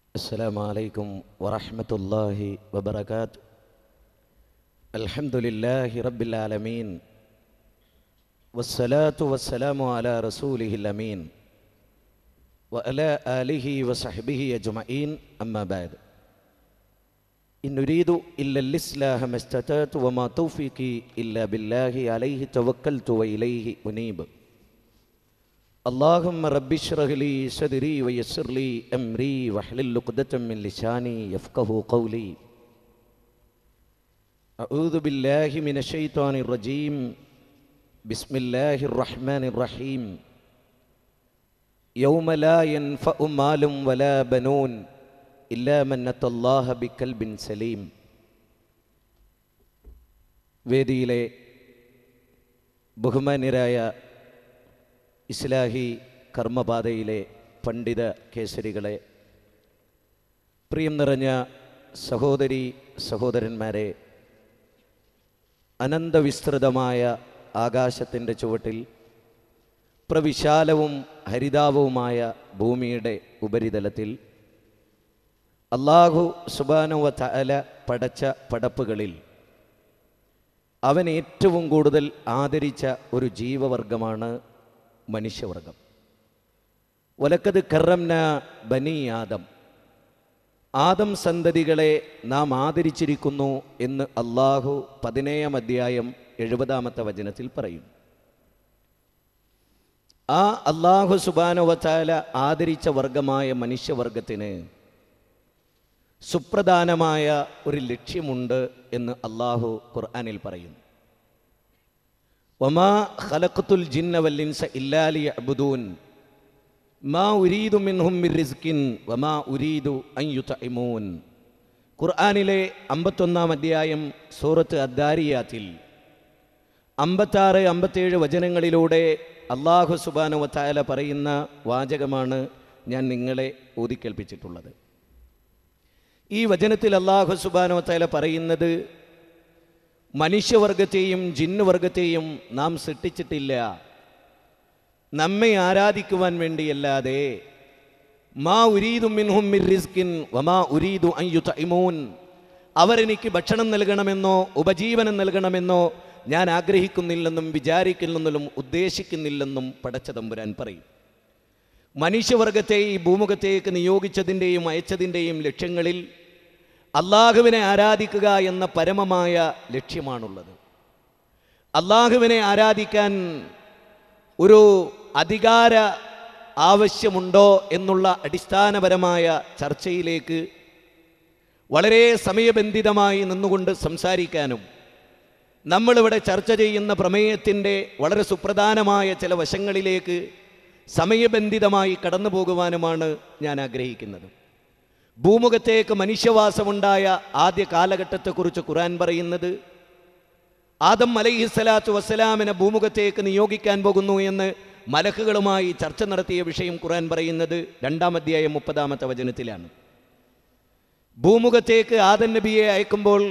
السلام عليكم ورحمة الله وبركاته الحمد لله رب العالمين والصلاة والسلام على رسوله الأمين وعلى آله وصحبه أجمعين أما بعد إن نريد إلا الإصلاح ما استطعت وما توفيقي إلا بالله عليه توكلت وإليه أنيب اللهم رب اشرح لي صدري ويسر لي امري واحلل عقدة من لساني يفقه قولي اعوذ بالله من الشيطان الرجيم بسم الله الرحمن الرحيم يوم لا ينفع مال ولا بنون الا من اتى الله بقلب سليم വേദിയിലെ ബഹുമാന്യരായ ഇസ്ലാഹി കർമ്മപാതയിലെ പണ്ഡിത കേസരികളെ പ്രിയം നിറഞ്ഞ സഹോദരി സഹോദരന്മാരെ അനന്തവിസ്തൃതമായ ആകാശത്തിൻ്റെ ചുവട്ടിൽ പ്രവിശാലവും ഹരിതാവവുമായ ഭൂമിയുടെ ഉപരിതലത്തിൽ അള്ളാഹു സുബാനുവ തല പടച്ച പടപ്പുകളിൽ അവൻ ഏറ്റവും കൂടുതൽ ആദരിച്ച ഒരു ജീവവർഗമാണ് മനുഷ്യവർഗം വലക്കത് കറംന ബനി ആദം ആദം സന്തതികളെ നാം ആദരിച്ചിരിക്കുന്നു എന്ന് അള്ളാഹു പതിനേഴാം അധ്യായം എഴുപതാമത്തെ വചനത്തിൽ പറയും ആ അള്ളാഹു സുബാനുവച്ചാല ആദരിച്ച വർഗമായ മനുഷ്യവർഗത്തിന് സുപ്രധാനമായ ഒരു ലക്ഷ്യമുണ്ട് എന്ന് അള്ളാഹു ഖുർആനിൽ പറയുന്നു വമാ ഖലഖത്തുൽ ജിന്ന വല്ലിൻസ ഇല്ലാലി അബുദൂൻ മാ ഉരീദു മിൻഹും മിർ റിസ്കിൻ വമാ ഉരീദു അൻ യുതഇമൂൻ ഖുർആനിലെ അമ്പത്തൊന്നാം അധ്യായം സൂറത്ത് അദ്ദാരിയാത്തിൽ അമ്പത്താറ് അമ്പത്തേഴ് വചനങ്ങളിലൂടെ അള്ളാഹു സുബാനു വത്തായാല പറയുന്ന വാചകമാണ് ഞാൻ നിങ്ങളെ ഊതിക്കേൽപ്പിച്ചിട്ടുള്ളത് ഈ വചനത്തിൽ അള്ളാഹു സുബാനു വത്തായാല പറയുന്നത് മനുഷ്യവർഗത്തെയും ജിന്നുവർഗത്തെയും നാം സൃഷ്ടിച്ചിട്ടില്ല നമ്മെ ആരാധിക്കുവാൻ വേണ്ടിയല്ലാതെ മാ ഉരീദു മിൻഹും മിർ റിസ്കിൻ വമാ ഉരീദു അൻ യുതഇമൂൻ അവരെനിക്ക് ഭക്ഷണം നൽകണമെന്നോ ഉപജീവനം നൽകണമെന്നോ ഞാൻ ആഗ്രഹിക്കുന്നില്ലെന്നും വിചാരിക്കുന്നെന്നും ഉദ്ദേശിക്കുന്നില്ലെന്നും പടച്ച തമ്പുരാൻ പറയും മനുഷ്യവർഗത്തെ ഈ ഭൂമുഖത്തേക്ക് നിയോഗിച്ചതിൻ്റെയും അയച്ചതിൻ്റെയും ലക്ഷ്യങ്ങളിൽ അള്ളാഹുവിനെ ആരാധിക്കുക എന്ന പരമമായ ലക്ഷ്യമാണുള്ളത് അള്ളാഹുവിനെ ആരാധിക്കാൻ ഒരു അധികാര ആവശ്യമുണ്ടോ എന്നുള്ള അടിസ്ഥാനപരമായ ചർച്ചയിലേക്ക് വളരെ സമയബന്ധിതമായി നിന്നുകൊണ്ട് സംസാരിക്കാനും നമ്മളിവിടെ ചർച്ച ചെയ്യുന്ന പ്രമേയത്തിൻ്റെ വളരെ സുപ്രധാനമായ ചില വശങ്ങളിലേക്ക് സമയബന്ധിതമായി കടന്നു പോകുവാനുമാണ് ഞാൻ ആഗ്രഹിക്കുന്നത് ഭൂമുഖത്തേക്ക് മനുഷ്യവാസമുണ്ടായ ആദ്യ കാലഘട്ടത്തെക്കുറിച്ച് ഖുറാൻ പറയുന്നത് ആദം അലൈഹിസ്സലാത്തു വസ്സലാമിനെ ഭൂമുഖത്തേക്ക് നിയോഗിക്കാൻ പോകുന്നു എന്ന് മലക്കുകളുമായി ചർച്ച നടത്തിയ വിഷയം ഖുറാൻ പറയുന്നത് രണ്ടാം അധ്യായം മുപ്പതാമത്തെ വചനത്തിലാണ് ഭൂമുഖത്തേക്ക് ആദൻ നബിയെ അയക്കുമ്പോൾ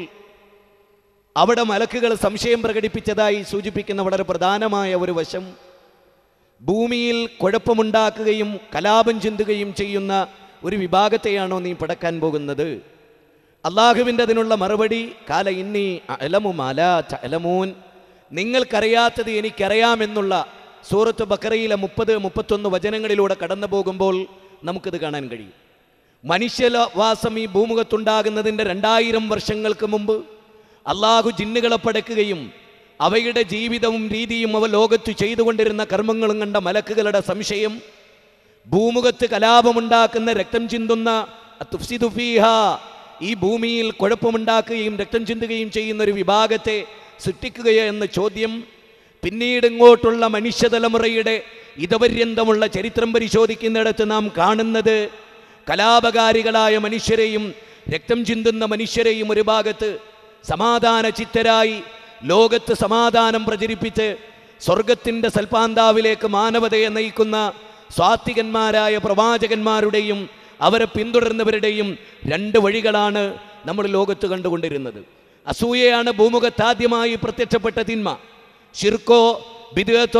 അവിടെ മലക്കുകൾ സംശയം പ്രകടിപ്പിച്ചതായി സൂചിപ്പിക്കുന്ന വളരെ പ്രധാനമായ ഒരു വശം ഭൂമിയിൽ കുഴപ്പമുണ്ടാക്കുകയും കലാപം ചിന്തുകയും ചെയ്യുന്ന ഒരു വിഭാഗത്തെയാണോ നീ പടക്കാൻ പോകുന്നത് അള്ളാഹുവിൻ്റെ അതിനുള്ള മറുപടി കാല ഇന്നി അലമു മാല അലമൂൻ നിങ്ങൾക്കറിയാത്തത് എനിക്കറിയാമെന്നുള്ള സൂറത്ത് ബക്കറയിലെ മുപ്പത് മുപ്പത്തൊന്ന് വചനങ്ങളിലൂടെ കടന്നു പോകുമ്പോൾ നമുക്കിത് കാണാൻ കഴിയും മനുഷ്യവാസം ഈ ഭൂമുഖത്തുണ്ടാകുന്നതിൻ്റെ രണ്ടായിരം വർഷങ്ങൾക്ക് മുമ്പ് അള്ളാഹു ജിന്നുകളെ പടക്കുകയും അവയുടെ ജീവിതവും രീതിയും അവ ലോകത്ത് ചെയ്തുകൊണ്ടിരുന്ന കർമ്മങ്ങളും കണ്ട മലക്കുകളുടെ സംശയം ഭൂമുഖത്ത് കലാപമുണ്ടാക്കുന്ന രക്തം ചിന്തുന്ന തുഫ്സിദുഫീഹ ഈ ഭൂമിയിൽ കുഴപ്പമുണ്ടാക്കുകയും രക്തം ചിന്തുകയും ചെയ്യുന്ന ഒരു വിഭാഗത്തെ സൃഷ്ടിക്കുകയോ എന്ന ചോദ്യം പിന്നീട് ഇങ്ങോട്ടുള്ള മനുഷ്യതലമുറയുടെ ഇതപര്യന്തമുള്ള ചരിത്രം പരിശോധിക്കുന്നിടത്ത് നാം കാണുന്നത് കലാപകാരികളായ മനുഷ്യരെയും രക്തം ചിന്തുന്ന മനുഷ്യരെയും ഒരു ഭാഗത്ത് സമാധാന ചിത്തരായി ലോകത്ത് സമാധാനം പ്രചരിപ്പിച്ച് സ്വർഗത്തിൻ്റെ സൽപാന്താവിലേക്ക് മാനവതയെ നയിക്കുന്ന സ്വാത്വികന്മാരായ പ്രവാചകന്മാരുടെയും അവരെ പിന്തുടരുന്നവരുടെയും രണ്ട് വഴികളാണ് നമ്മൾ ലോകത്ത് കണ്ടുകൊണ്ടിരുന്നത് അസൂയയാണ് ഭൂമുഖത്താദ്യമായി പ്രത്യക്ഷപ്പെട്ട തിന്മ ഷിർക്കോ ബിദുവത്തോ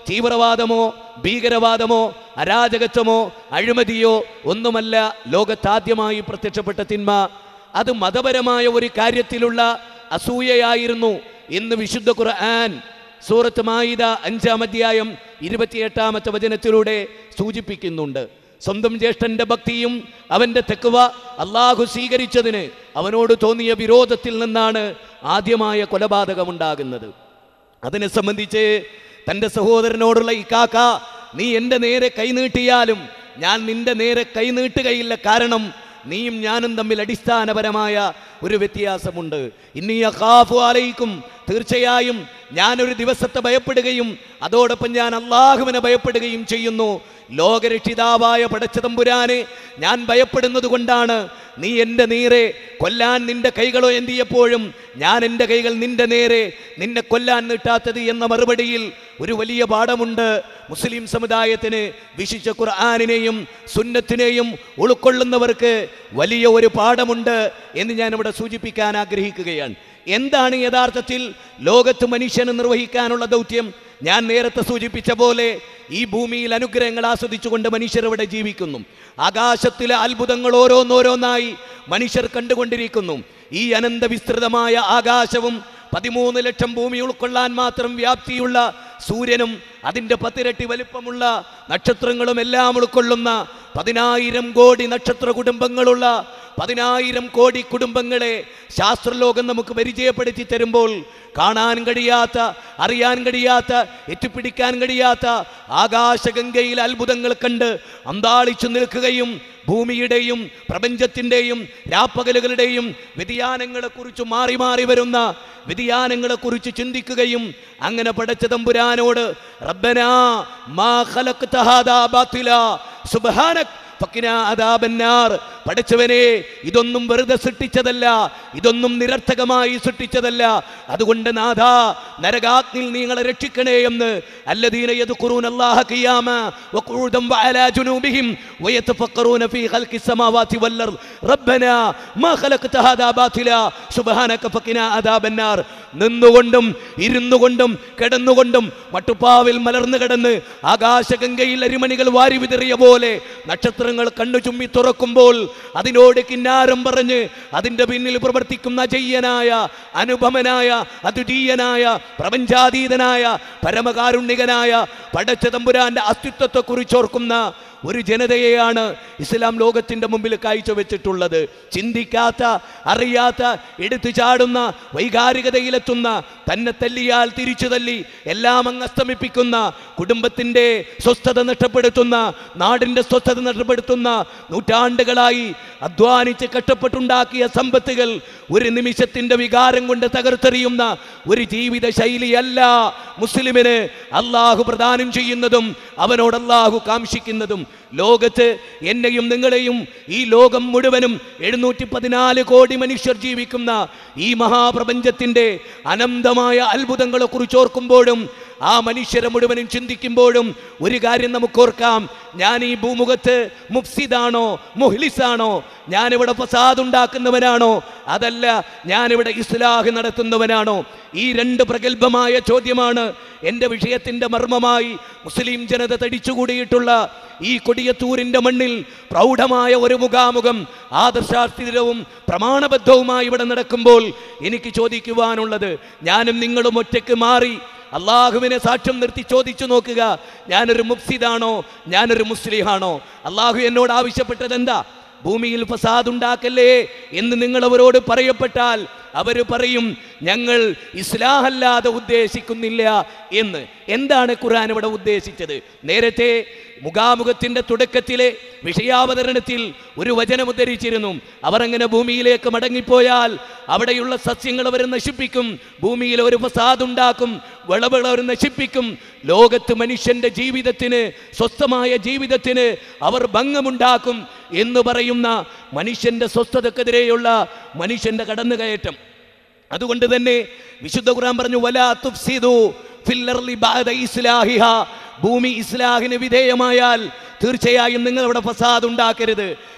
തീവ്രവാദമോ ഭീകരവാദമോ അരാജകത്വമോ അഴിമതിയോ ഒന്നുമല്ല ലോകത്താദ്യമായി പ്രത്യക്ഷപ്പെട്ട തിന്മ അത് മതപരമായ ഒരു കാര്യത്തിലുള്ള അസൂയയായിരുന്നു എന്ന് വിശുദ്ധ ഖുർആൻ സൂറത്ത് മായിദ അഞ്ചാം അധ്യായം ഇരുപത്തിയെട്ടാമത്തെ വചനത്തിലൂടെ സൂചിപ്പിക്കുന്നുണ്ട് സ്വന്തം ജ്യേഷ്ഠന്റെ ഭക്തിയും അവന്റെ തെക്കുവ അള്ളാഹു സ്വീകരിച്ചതിന് അവനോട് തോന്നിയ വിരോധത്തിൽ നിന്നാണ് ആദ്യമായ കൊലപാതകമുണ്ടാകുന്നത് അതിനെ സംബന്ധിച്ച് തൻ്റെ സഹോദരനോടുള്ള ഇക്കാക്ക നീ എൻ്റെ നേരെ കൈനീട്ടിയാലും ഞാൻ നിന്റെ നേരെ കൈനീട്ടുകയില്ല കാരണം നീയും ഞാനും തമ്മിൽ അടിസ്ഥാനപരമായ ഒരു വ്യത്യാസമുണ്ട് ഇന്നീ അഖാഫു അലൈക്കും തീർച്ചയായും ഞാനൊരു ദിവസത്തെ ഭയപ്പെടുകയും അതോടൊപ്പം ഞാൻ അള്ളാഹുവിനെ ഭയപ്പെടുകയും ചെയ്യുന്നു ലോകരക്ഷിതാവായ പടച്ചതമ്പുരാനെ ഞാൻ ഭയപ്പെടുന്നത് കൊണ്ടാണ് നീ എൻ്റെ നേരെ കൊല്ലാൻ നിന്റെ കൈകളോ എന്തിയപ്പോഴും ഞാൻ എൻ്റെ കൈകൾ നിന്റെ നേരെ നിന്നെ കൊല്ലാൻ നീട്ടാത്തത് എന്ന മറുപടിയിൽ ഒരു വലിയ പാഠമുണ്ട് മുസ്ലിം സമുദായത്തിന് വിശിച്ച ഖുർആാനിനെയും സുന്നത്തിനെയും ഉൾക്കൊള്ളുന്നവർക്ക് വലിയ ഒരു പാഠമുണ്ട് എന്ന് ഞാൻ ഇവിടെ സൂചിപ്പിക്കാൻ ആഗ്രഹിക്കുകയാണ് എന്താണ് യഥാർത്ഥത്തിൽ ലോകത്ത് മനുഷ്യന് നിർവഹിക്കാനുള്ള ദൗത്യം ഞാൻ നേരത്തെ സൂചിപ്പിച്ച പോലെ ഈ ഭൂമിയിൽ അനുഗ്രഹങ്ങൾ ആസ്വദിച്ചുകൊണ്ട് മനുഷ്യർ ഇവിടെ ജീവിക്കുന്നു ആകാശത്തിലെ അത്ഭുതങ്ങൾ ഓരോന്നോരോന്നായി മനുഷ്യർ കണ്ടുകൊണ്ടിരിക്കുന്നു ഈ അനന്ത വിസ്തൃതമായ ആകാശവും പതിമൂന്ന് ലക്ഷം ഭൂമി ഉൾക്കൊള്ളാൻ മാത്രം വ്യാപ്തിയുള്ള സൂര്യനും അതിൻ്റെ പത്തിരട്ടി വലിപ്പമുള്ള നക്ഷത്രങ്ങളും എല്ലാം ഉൾക്കൊള്ളുന്ന പതിനായിരം കോടി നക്ഷത്ര കുടുംബങ്ങളുള്ള പതിനായിരം കോടി കുടുംബങ്ങളെ ശാസ്ത്രലോകം നമുക്ക് പരിചയപ്പെടുത്തി തരുമ്പോൾ കാണാൻ കഴിയാത്ത അറിയാൻ കഴിയാത്ത എത്തിപ്പിടിക്കാൻ കഴിയാത്ത ആകാശഗംഗയിൽ അത്ഭുതങ്ങൾ കണ്ട് അന്താളിച്ചു നിൽക്കുകയും ഭൂമിയുടെയും പ്രപഞ്ചത്തിൻ്റെയും രാപ്പകലുകളുടെയും വ്യതിയാനങ്ങളെക്കുറിച്ച് മാറി മാറി വരുന്ന വ്യതിയാനങ്ങളെക്കുറിച്ച് ചിന്തിക്കുകയും അങ്ങനെ പടച്ച തമ്പുരാനോട് റബ്ബനാ മാ ഖലഖ്ത ഹാദാ ബാത്തിലാ സുബ്ഹാനക് ഫക്കിനാ അദാബന്നാർ പഠിച്ചവനെ ഇതൊന്നും വെറുതെ സൃഷ്ടിച്ചതല്ല ഇതൊന്നും നിരർത്ഥകമായി സൃഷ്ടിച്ചതല്ല അതുകൊണ്ട് നാഥ നരകാഗ്നിൽ നിങ്ങളെ രക്ഷിക്കണേ എന്ന് അല്ലദീന യദ്കുറൂന അല്ലാഹ ഖിയാമ വഖൂദൻ വഅലാ ജുനൂബിഹിം വയതഫക്കറൂന ഫീ ഖൽഖി السماوات والارض ربنا ما خلقت هذا باطلا سبحانك فقنا عذاب النار നിന്നുകൊണ്ടും ഇരുന്നുകൊണ്ടും കിടന്നുകൊണ്ടും മട്ടുപ്പാവിൽ മലർന്നു കിടന്ന് ആകാശഗംഗയിൽ അരിമണികൾ വാരി വിതറിയ പോലെ നക്ഷത്രങ്ങൾ കണ്ണു ചുമ്മി തുറക്കുമ്പോൾ അതിനോട് കിന്നാരം പറഞ്ഞ് അതിൻ്റെ പിന്നിൽ പ്രവർത്തിക്കുന്ന അജയ്യനായ അനുപമനായ അദ്വിതീയനായ പ്രപഞ്ചാതീതനായ പരമകാരുണ്യകനായ പടച്ച തമ്പുരാന്റെ അസ്തിത്വത്തെക്കുറിച്ചോർക്കുന്ന ഒരു ജനതയെയാണ് ഇസ്ലാം ലോകത്തിൻ്റെ മുമ്പിൽ കാഴ്ചവെച്ചിട്ടുള്ളത് ചിന്തിക്കാത്ത അറിയാത്ത എടുത്തു ചാടുന്ന വൈകാരികതയിലെത്തുന്ന തന്നെ തല്ലിയാൽ തിരിച്ചു തല്ലി എല്ലാം അങ്ങ് അസ്തമിപ്പിക്കുന്ന കുടുംബത്തിൻ്റെ സ്വസ്ഥത നഷ്ടപ്പെടുത്തുന്ന നാടിൻ്റെ സ്വസ്ഥത നഷ്ടപ്പെടുത്തുന്ന നൂറ്റാണ്ടുകളായി അധ്വാനിച്ച് കഷ്ടപ്പെട്ടുണ്ടാക്കിയ സമ്പത്തുകൾ ഒരു നിമിഷത്തിൻ്റെ വികാരം കൊണ്ട് തകർത്തെറിയുന്ന ഒരു ജീവിത ശൈലിയല്ല മുസ്ലിമിന് അള്ളാഹു പ്രദാനം ചെയ്യുന്നതും അവനോട് അള്ളാഹു കാംക്ഷിക്കുന്നതും ലോകത്ത് എന്നെയും നിങ്ങളെയും ഈ ലോകം മുഴുവനും എഴുന്നൂറ്റി പതിനാല് കോടി മനുഷ്യർ ജീവിക്കുന്ന ഈ മഹാപ്രപഞ്ചത്തിൻ്റെ അനന്തമായ അത്ഭുതങ്ങളെ കുറിച്ച് ഓർക്കുമ്പോഴും ആ മനുഷ്യരെ മുഴുവനും ചിന്തിക്കുമ്പോഴും ഒരു കാര്യം നമുക്ക് ഓർക്കാം ഞാൻ ഈ ഭൂമുഖത്ത് മുഫ്സിദാണോ മുഹ്ലിസാണോ ഞാനിവിടെ ഫസാദ് ഉണ്ടാക്കുന്നവനാണോ അതല്ല ഞാനിവിടെ ഇസ്ലാഹ് നടത്തുന്നവനാണോ ഈ രണ്ട് പ്രഗത്ഭമായ ചോദ്യമാണ് എൻ്റെ വിഷയത്തിൻ്റെ മർമ്മമായി മുസ്ലിം ജനത തടിച്ചുകൂടിയിട്ടുള്ള ഈ കൊടിയത്തൂരിൻ്റെ മണ്ണിൽ പ്രൗഢമായ ഒരു മുഖാമുഖം ആദർശാസ്ഥിരവും പ്രമാണബദ്ധവുമായി ഇവിടെ നടക്കുമ്പോൾ എനിക്ക് ചോദിക്കുവാനുള്ളത് ഞാനും നിങ്ങളും ഒറ്റയ്ക്ക് മാറി അള്ളാഹുവിനെ സാക്ഷ്യം നിർത്തി ചോദിച്ചു നോക്കുക ഞാനൊരു മുഫ്സിദാണോ ഞാനൊരു മുസ്ലിഹാണോ അള്ളാഹു എന്നോട് ആവശ്യപ്പെട്ടത് എന്താ ഭൂമിയിൽ ഫസാദ് ഉണ്ടാക്കല്ലേ എന്ന് നിങ്ങൾ അവരോട് പറയപ്പെട്ടാൽ അവർ പറയും ഞങ്ങൾ ഇസ്ലാഹല്ലാതെ ഉദ്ദേശിക്കുന്നില്ല എന്ന് എന്താണ് ഖുർആൻ ഇവിടെ ഉദ്ദേശിച്ചത് നേരത്തെ മുഖാമുഖത്തിന്റെ തുടക്കത്തിലെ വിഷയാവതരണത്തിൽ ഒരു വചനം ഉദ്ധരിച്ചിരുന്നു അവർ അങ്ങനെ ഭൂമിയിലേക്ക് മടങ്ങിപ്പോയാൽ അവിടെയുള്ള സസ്യങ്ങൾ അവർ നശിപ്പിക്കും ഭൂമിയിൽ ഒരു ഫസാദ് ഉണ്ടാക്കും വിളവുകൾ അവർ നശിപ്പിക്കും ലോകത്ത് മനുഷ്യന്റെ ജീവിതത്തിന് സ്വസ്ഥമായ ജീവിതത്തിന് അവർ ഭംഗമുണ്ടാക്കും എന്ന് പറയുന്ന മനുഷ്യന്റെ സ്വസ്ഥതക്കെതിരെയുള്ള മനുഷ്യന്റെ കടന്നുകയറ്റം അതുകൊണ്ട് തന്നെ വിശുദ്ധ ഖുർആൻ പറഞ്ഞു വലാ തുഫ്സിദു ഫിൽ അർളി ബഅദ ഇസ്ലാഹിഹ ഭൂമി ഇസ്ലാഹിന് വിധേയമായാൽ തീർച്ചയായും നിങ്ങൾ ഇവിടെ ഫസാദ് ഉണ്ടാക്കരുത്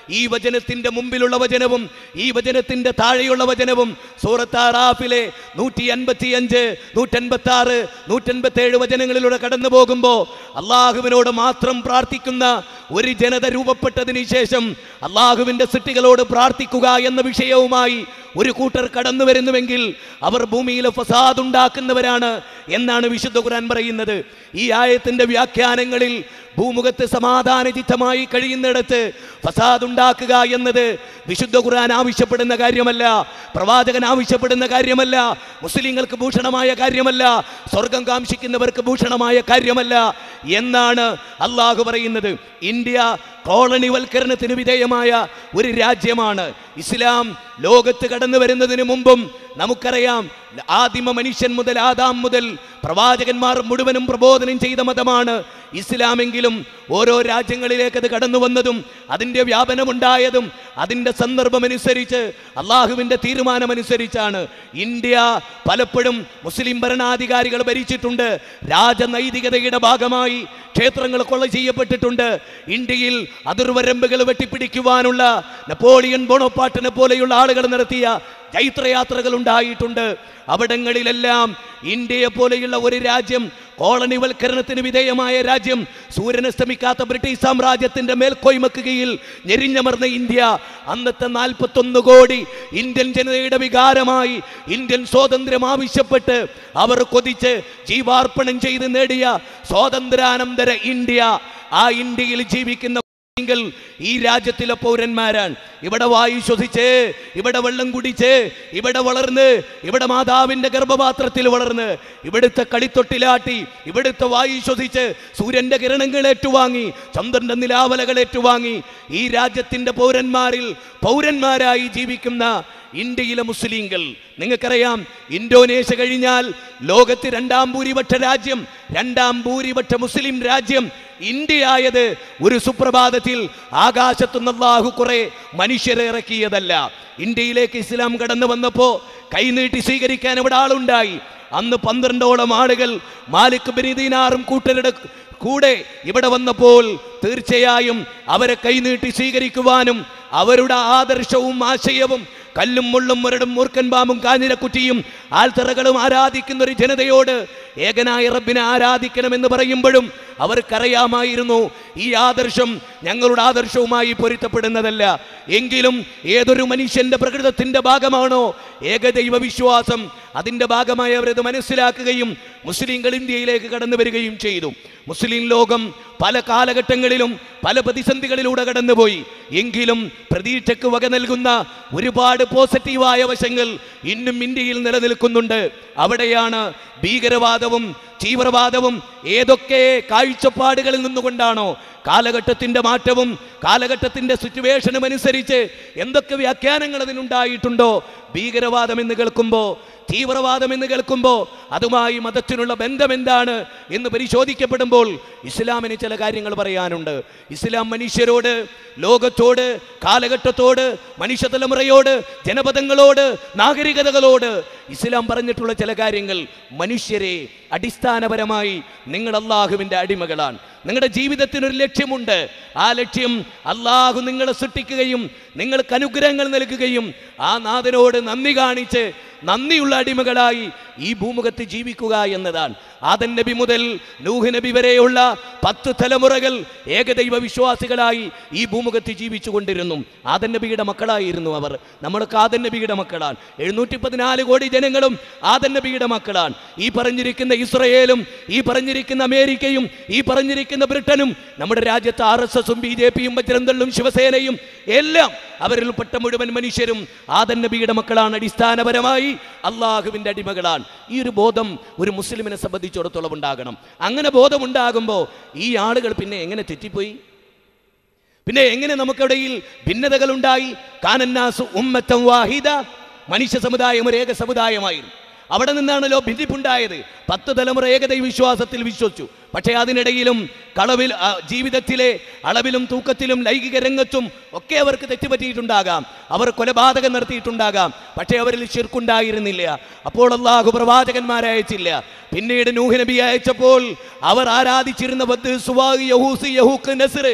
ഈ വചനത്തിന്റെ മുമ്പിലുള്ള വചനവും ഈ വചനത്തിന്റെ താഴെയുള്ള വചനവും സൂറത്ത് ആറാഫിലെ നൂറ്റി അൻപത്തി അഞ്ച് നൂറ്റൻപത്തി ആറ് നൂറ്റൻപത്തി ഏഴ് വചനങ്ങളിലൂടെ കടന്നു പോകുമ്പോൾ അള്ളാഹുവിനോട് മാത്രം പ്രാർത്ഥിക്കുന്ന ഒരു ജനത രൂപപ്പെട്ടതിന് ശേഷം അള്ളാഹുവിന്റെ സൃഷ്ടികളോട് പ്രാർത്ഥിക്കുക എന്ന വിഷയവുമായി ഒരു കൂട്ടർ കടന്നു വരുന്നുവെങ്കിൽ അവർ ഭൂമിയിലെ ഫസാദ് ഉണ്ടാക്കുന്നവരാണ് എന്നാണ് വിശുദ്ധ ഖുർആൻ പറയുന്നത് ഈ ആയത്തിന്റെ വ്യാഖ്യാനങ്ങളിൽ ഭൂമുഖത്ത് സമാധാനചിത്തമായി കഴിയുന്നിടത്ത് ഫസാദ് ഉണ്ടാക്കുക എന്നത് വിശുദ്ധ ഖുർആൻ ആവശ്യപ്പെടുന്ന കാര്യമല്ല പ്രവാചകൻ ആവശ്യപ്പെടുന്ന കാര്യമല്ല മുസ്ലിങ്ങൾക്ക് ഭൂഷണമായ കാര്യമല്ല സ്വർഗം കാംക്ഷിക്കുന്നവർക്ക് ഭൂഷണമായ കാര്യമല്ല എന്നാണ് അള്ളാഹു പറയുന്നത് ഇന്ത്യ കോളനിവൽക്കരണത്തിന് വിധേയമായ ഒരു രാജ്യമാണ് ഇസ്ലാം ലോകത്ത് കടന്നു വരുന്നതിന് മുമ്പും നമുക്കറിയാം ആദിമ മനുഷ്യൻ മുതൽ ആദാം മുതൽ പ്രവാചകന്മാർ മുഴുവനും പ്രബോധനം ചെയ്ത മതമാണ് ഇസ്ലാമെങ്കിലും ഓരോ രാജ്യങ്ങളിലേക്ക് അത് കടന്നു വന്നതും അതിൻ്റെ വ്യാപനമുണ്ടായതും അതിൻ്റെ സന്ദർഭമനുസരിച്ച് അള്ളാഹുവിൻ്റെ തീരുമാനമനുസരിച്ചാണ് ഇന്ത്യ പലപ്പോഴും മുസ്ലിം ഭരണാധികാരികൾ ഭരിച്ചിട്ടുണ്ട് രാജനൈതികതയുടെ ഭാഗമായി ക്ഷേത്രങ്ങൾ കൊള്ള ചെയ്യപ്പെട്ടിട്ടുണ്ട് ഇന്ത്യയിൽ അതിർവരമ്പുകൾ വെട്ടിപ്പിടിക്കുവാനുള്ള നെപ്പോളിയൻ ബോണോപ്പാട്ടിനെ പോലെയുള്ള ആളുകൾ നടത്തിയ ജൈത്രയാത്രകൾ ഉണ്ടായിട്ടുണ്ട് അവിടങ്ങളിലെല്ലാം ഇന്ത്യയെ പോലെയുള്ള ഒരു രാജ്യം കോളനിവൽക്കരണത്തിന് വിധേയമായ രാജ്യം സൂര്യനസ്തമിക്കാത്ത ബ്രിട്ടീഷ് സാമ്രാജ്യത്തിന്റെ മേൽക്കോയ്മക്ക് കീഴിൽ ഞെരിഞ്ഞമർന്ന ഇന്ത്യ അന്നത്തെ നാൽപ്പത്തൊന്ന് കോടി ഇന്ത്യൻ ജനതയുടെ വികാരമായി ഇന്ത്യൻ സ്വാതന്ത്ര്യം ആവശ്യപ്പെട്ട് അവർ കൊതിച്ച് ജീവാർപ്പണം ചെയ്ത് നേടിയ സ്വാതന്ത്ര്യാനന്തര ഇന്ത്യ ആ ഇന്ത്യയിൽ ജീവിക്കുന്ന എങ്കിൽ ഈ രാജ്യത്തിലെ പൗരന്മാരാണ് ഇവിടെ വായു ശ്വസിച്ച് ഇവിടെ വെള്ളം കുടിച്ച് ഇവിടെ വളർന്ന് ഇവിടെ മാതാവിന്റെ ഗർഭപാത്രത്തിൽ വളർന്ന് ഇവിടുത്തെ കളിത്തൊട്ടിലാട്ടി ഇവിടുത്തെ വായു ശ്വസിച്ച് സൂര്യന്റെ കിരണങ്ങൾ ഏറ്റുവാങ്ങി ചന്ദ്രന്റെ നിലാവലകൾ ഏറ്റുവാങ്ങി ഈ രാജ്യത്തിന്റെ പൗരന്മാരിൽ പൗരന്മാരായി ജീവിക്കുന്ന ഇന്ത്യയിലെ മുസ്ലിങ്ങൾ നിങ്ങൾക്കറിയാം ഇന്തോനേഷ്യ കഴിഞ്ഞാൽ ലോകത്ത് രണ്ടാം ഭൂരിപക്ഷ രാജ്യം രണ്ടാം ഭൂരിപക്ഷ മുസ്ലിം രാജ്യം ഇന്ത്യയായത് ഒരു സുപ്രഭാതത്തിൽ ആകാശത്തുനിന്ന് അല്ലാഹു കുറെ മനുഷ്യരെ ഇറക്കിയതല്ല ഇന്ത്യയിലേക്ക് ഇസ്ലാം കടന്നു വന്നപ്പോ കൈനീട്ടി സ്വീകരിക്കാൻ ഇവിടെ ആളുണ്ടായി അന്ന് പന്ത്രണ്ടോളം ആളുകൾ മാലിക് ബിനിദീനാറും കൂട്ടരുടെ കൂടെ ഇവിടെ വന്നപ്പോൾ തീർച്ചയായും അവരെ കൈനീട്ടി സ്വീകരിക്കുവാനും അവരുടെ ആദർശവും ആശയവും കല്ലും മുള്ളും മുരടും മൂർക്കൻ പാമ്പും കാഞ്ഞിരക്കുറ്റിയും ആൽത്തറകളും ആരാധിക്കുന്ന ഒരു ജനതയോട് ഏകനായ റബ്ബിനെ ആരാധിക്കണമെന്ന് പറയുമ്പോഴും അവർക്കറിയാമായിരുന്നു ഈ ആദർശം ഞങ്ങളുടെ ആദർശവുമായി പൊരുത്തപ്പെടുന്നതല്ല എങ്കിലും ഏതൊരു മനുഷ്യന്റെ പ്രകൃതത്തിന്റെ ഭാഗമാണോ ഏകദൈവ വിശ്വാസം അതിന്റെ ഭാഗമായി അവരത് മനസ്സിലാക്കുകയും മുസ്ലിങ്ങൾ ഇന്ത്യയിലേക്ക് കടന്നു വരികയും ചെയ്തു മുസ്ലിം ലോകം പല കാലഘട്ടങ്ങളിലും പല പ്രതിസന്ധികളിലൂടെ കടന്നുപോയി എങ്കിലും പ്രതീക്ഷയ്ക്ക് വക നൽകുന്ന ഒരുപാട് പോസിറ്റീവായ വശങ്ങൾ ഇന്നും ഇന്ത്യയിൽ നിലനിൽക്കുന്നുണ്ട് അവിടെയാണ് ഭീകരവാദവും തീവ്രവാദവും ഏതൊക്കെ കാഴ്ചപ്പാടുകളിൽ നിന്നുകൊണ്ടാണോ കാലഘട്ടത്തിന്റെ മാറ്റവും കാലഘട്ടത്തിന്റെ സിറ്റുവേഷനും അനുസരിച്ച് എന്തൊക്കെ വ്യാഖ്യാനങ്ങൾ അതിനുണ്ടായിട്ടുണ്ടോ ഭീകരവാദം എന്ന് കേൾക്കുമ്പോൾ തീവ്രവാദം എന്ന് കേൾക്കുമ്പോൾ അതുമായി മതത്തിനുള്ള ബന്ധം എന്താണ് എന്ന് പരിശോധിക്കപ്പെടുമ്പോൾ ഇസ്ലാമിന് ചില കാര്യങ്ങൾ പറയാനുണ്ട് ഇസ്ലാം മനുഷ്യരോട് ലോകത്തോട് കാലഘട്ടത്തോട് മനുഷ്യ തലമുറയോട് ജനപദങ്ങളോട് നാഗരികതകളോട് ഇസ്ലാം പറഞ്ഞിട്ടുള്ള ചില കാര്യങ്ങൾ മനുഷ്യരെ അടിസ്ഥാനപരമായി നിങ്ങൾ അള്ളാഹുവിൻ്റെ അടിമകളാണ് നിങ്ങളുടെ ജീവിതത്തിന് ഒരു ലക്ഷ്യമുണ്ട് ആ ലക്ഷ്യം അള്ളാഹു നിങ്ങളെ സൃഷ്ടിക്കുകയും നിങ്ങൾക്ക് അനുഗ്രഹങ്ങൾ നൽകുകയും ആ നാഥനോട് നന്ദി കാണിച്ച് നന്ദിയുള്ള അടിമകളായി ഈ ഭൂമുഖത്ത് ജീവിക്കുക എന്നതാണ് ആദൻ നബി മുതൽ നൂഹ് നബി വരെയുള്ള പത്ത് തലമുറകൾ ഏകദൈവ വിശ്വാസികളായി ഈ ഭൂമുഖത്ത് ജീവിച്ചു കൊണ്ടിരുന്നു ആദൻ നബിയുടെ മക്കളായിരുന്നു അവർ നമ്മളൊക്കെ ആദൻ നബിയുടെ മക്കളാണ് എഴുന്നൂറ്റി പതിനാല് കോടി ജനങ്ങളും ആദൻ നബിയുടെ മക്കളാണ് ഈ പറഞ്ഞിരിക്കുന്ന ഇസ്രയേലും ഈ പറഞ്ഞിരിക്കുന്ന അമേരിക്കയും ഈ പറഞ്ഞിരിക്കുന്ന ബ്രിട്ടനും നമ്മുടെ രാജ്യത്ത് ആർ എസ് എസും ബി ജെ പിയും ബജ്രന്തള്ളും ശിവസേനയും എല്ലാം അവരിൽപ്പെട്ട മുഴുവൻ മനുഷ്യരും ആദൻ നബിയുടെ മക്കളാണ് അടിസ്ഥാനപരമായി അള്ളാഹുവിൻ്റെ അടിമകളാണ് ഈ ഒരു ബോധം ഒരു മുസ്ലിമിനെ സംബന്ധിച്ചിടത്തോളം ഉണ്ടാകണം അങ്ങനെ ബോധമുണ്ടാകുമ്പോൾ ഈ ആളുകൾ പിന്നെ എങ്ങനെ തെറ്റിപ്പോയി പിന്നെ എങ്ങനെ നമുക്കിടയിൽ ഭിന്നതകളുണ്ടായി കാനന്നാസു ഉമ്മത്തം വാഹിദ മനുഷ്യ സമുദായം ഒരു ഏക സമുദായമായിരുന്നു അവിടെ നിന്നാണല്ലോ ഭിന്നിപ്പുണ്ടായത് പത്ത് തലമുറ ഏകദൈവ വിശ്വാസത്തിൽ വിശ്വസിച്ചു പക്ഷേ അതിനിടയിലും കളവിൽ ആ, ജീവിതത്തിലെ അളവിലും തൂക്കത്തിലും ലൈംഗിക രംഗത്തും ഒക്കെ അവർക്ക് തെറ്റുപറ്റിയിട്ടുണ്ടാകാം അവർ കൊലപാതകം നടത്തിയിട്ടുണ്ടാകാം പക്ഷേ അവരിൽ ശിർക്കുണ്ടായിരുന്നില്ല അപ്പോൾ അള്ളാഹു പ്രവാചകന്മാരെ അയച്ചില്ല പിന്നീട് നൂഹ് നബി അയച്ചപ്പോൾ അവർ ആരാധിച്ചിരുന്ന ബദ്, സുവാഗ്, യഹൂസ്, യഹൂക്ക്, നസ്ര്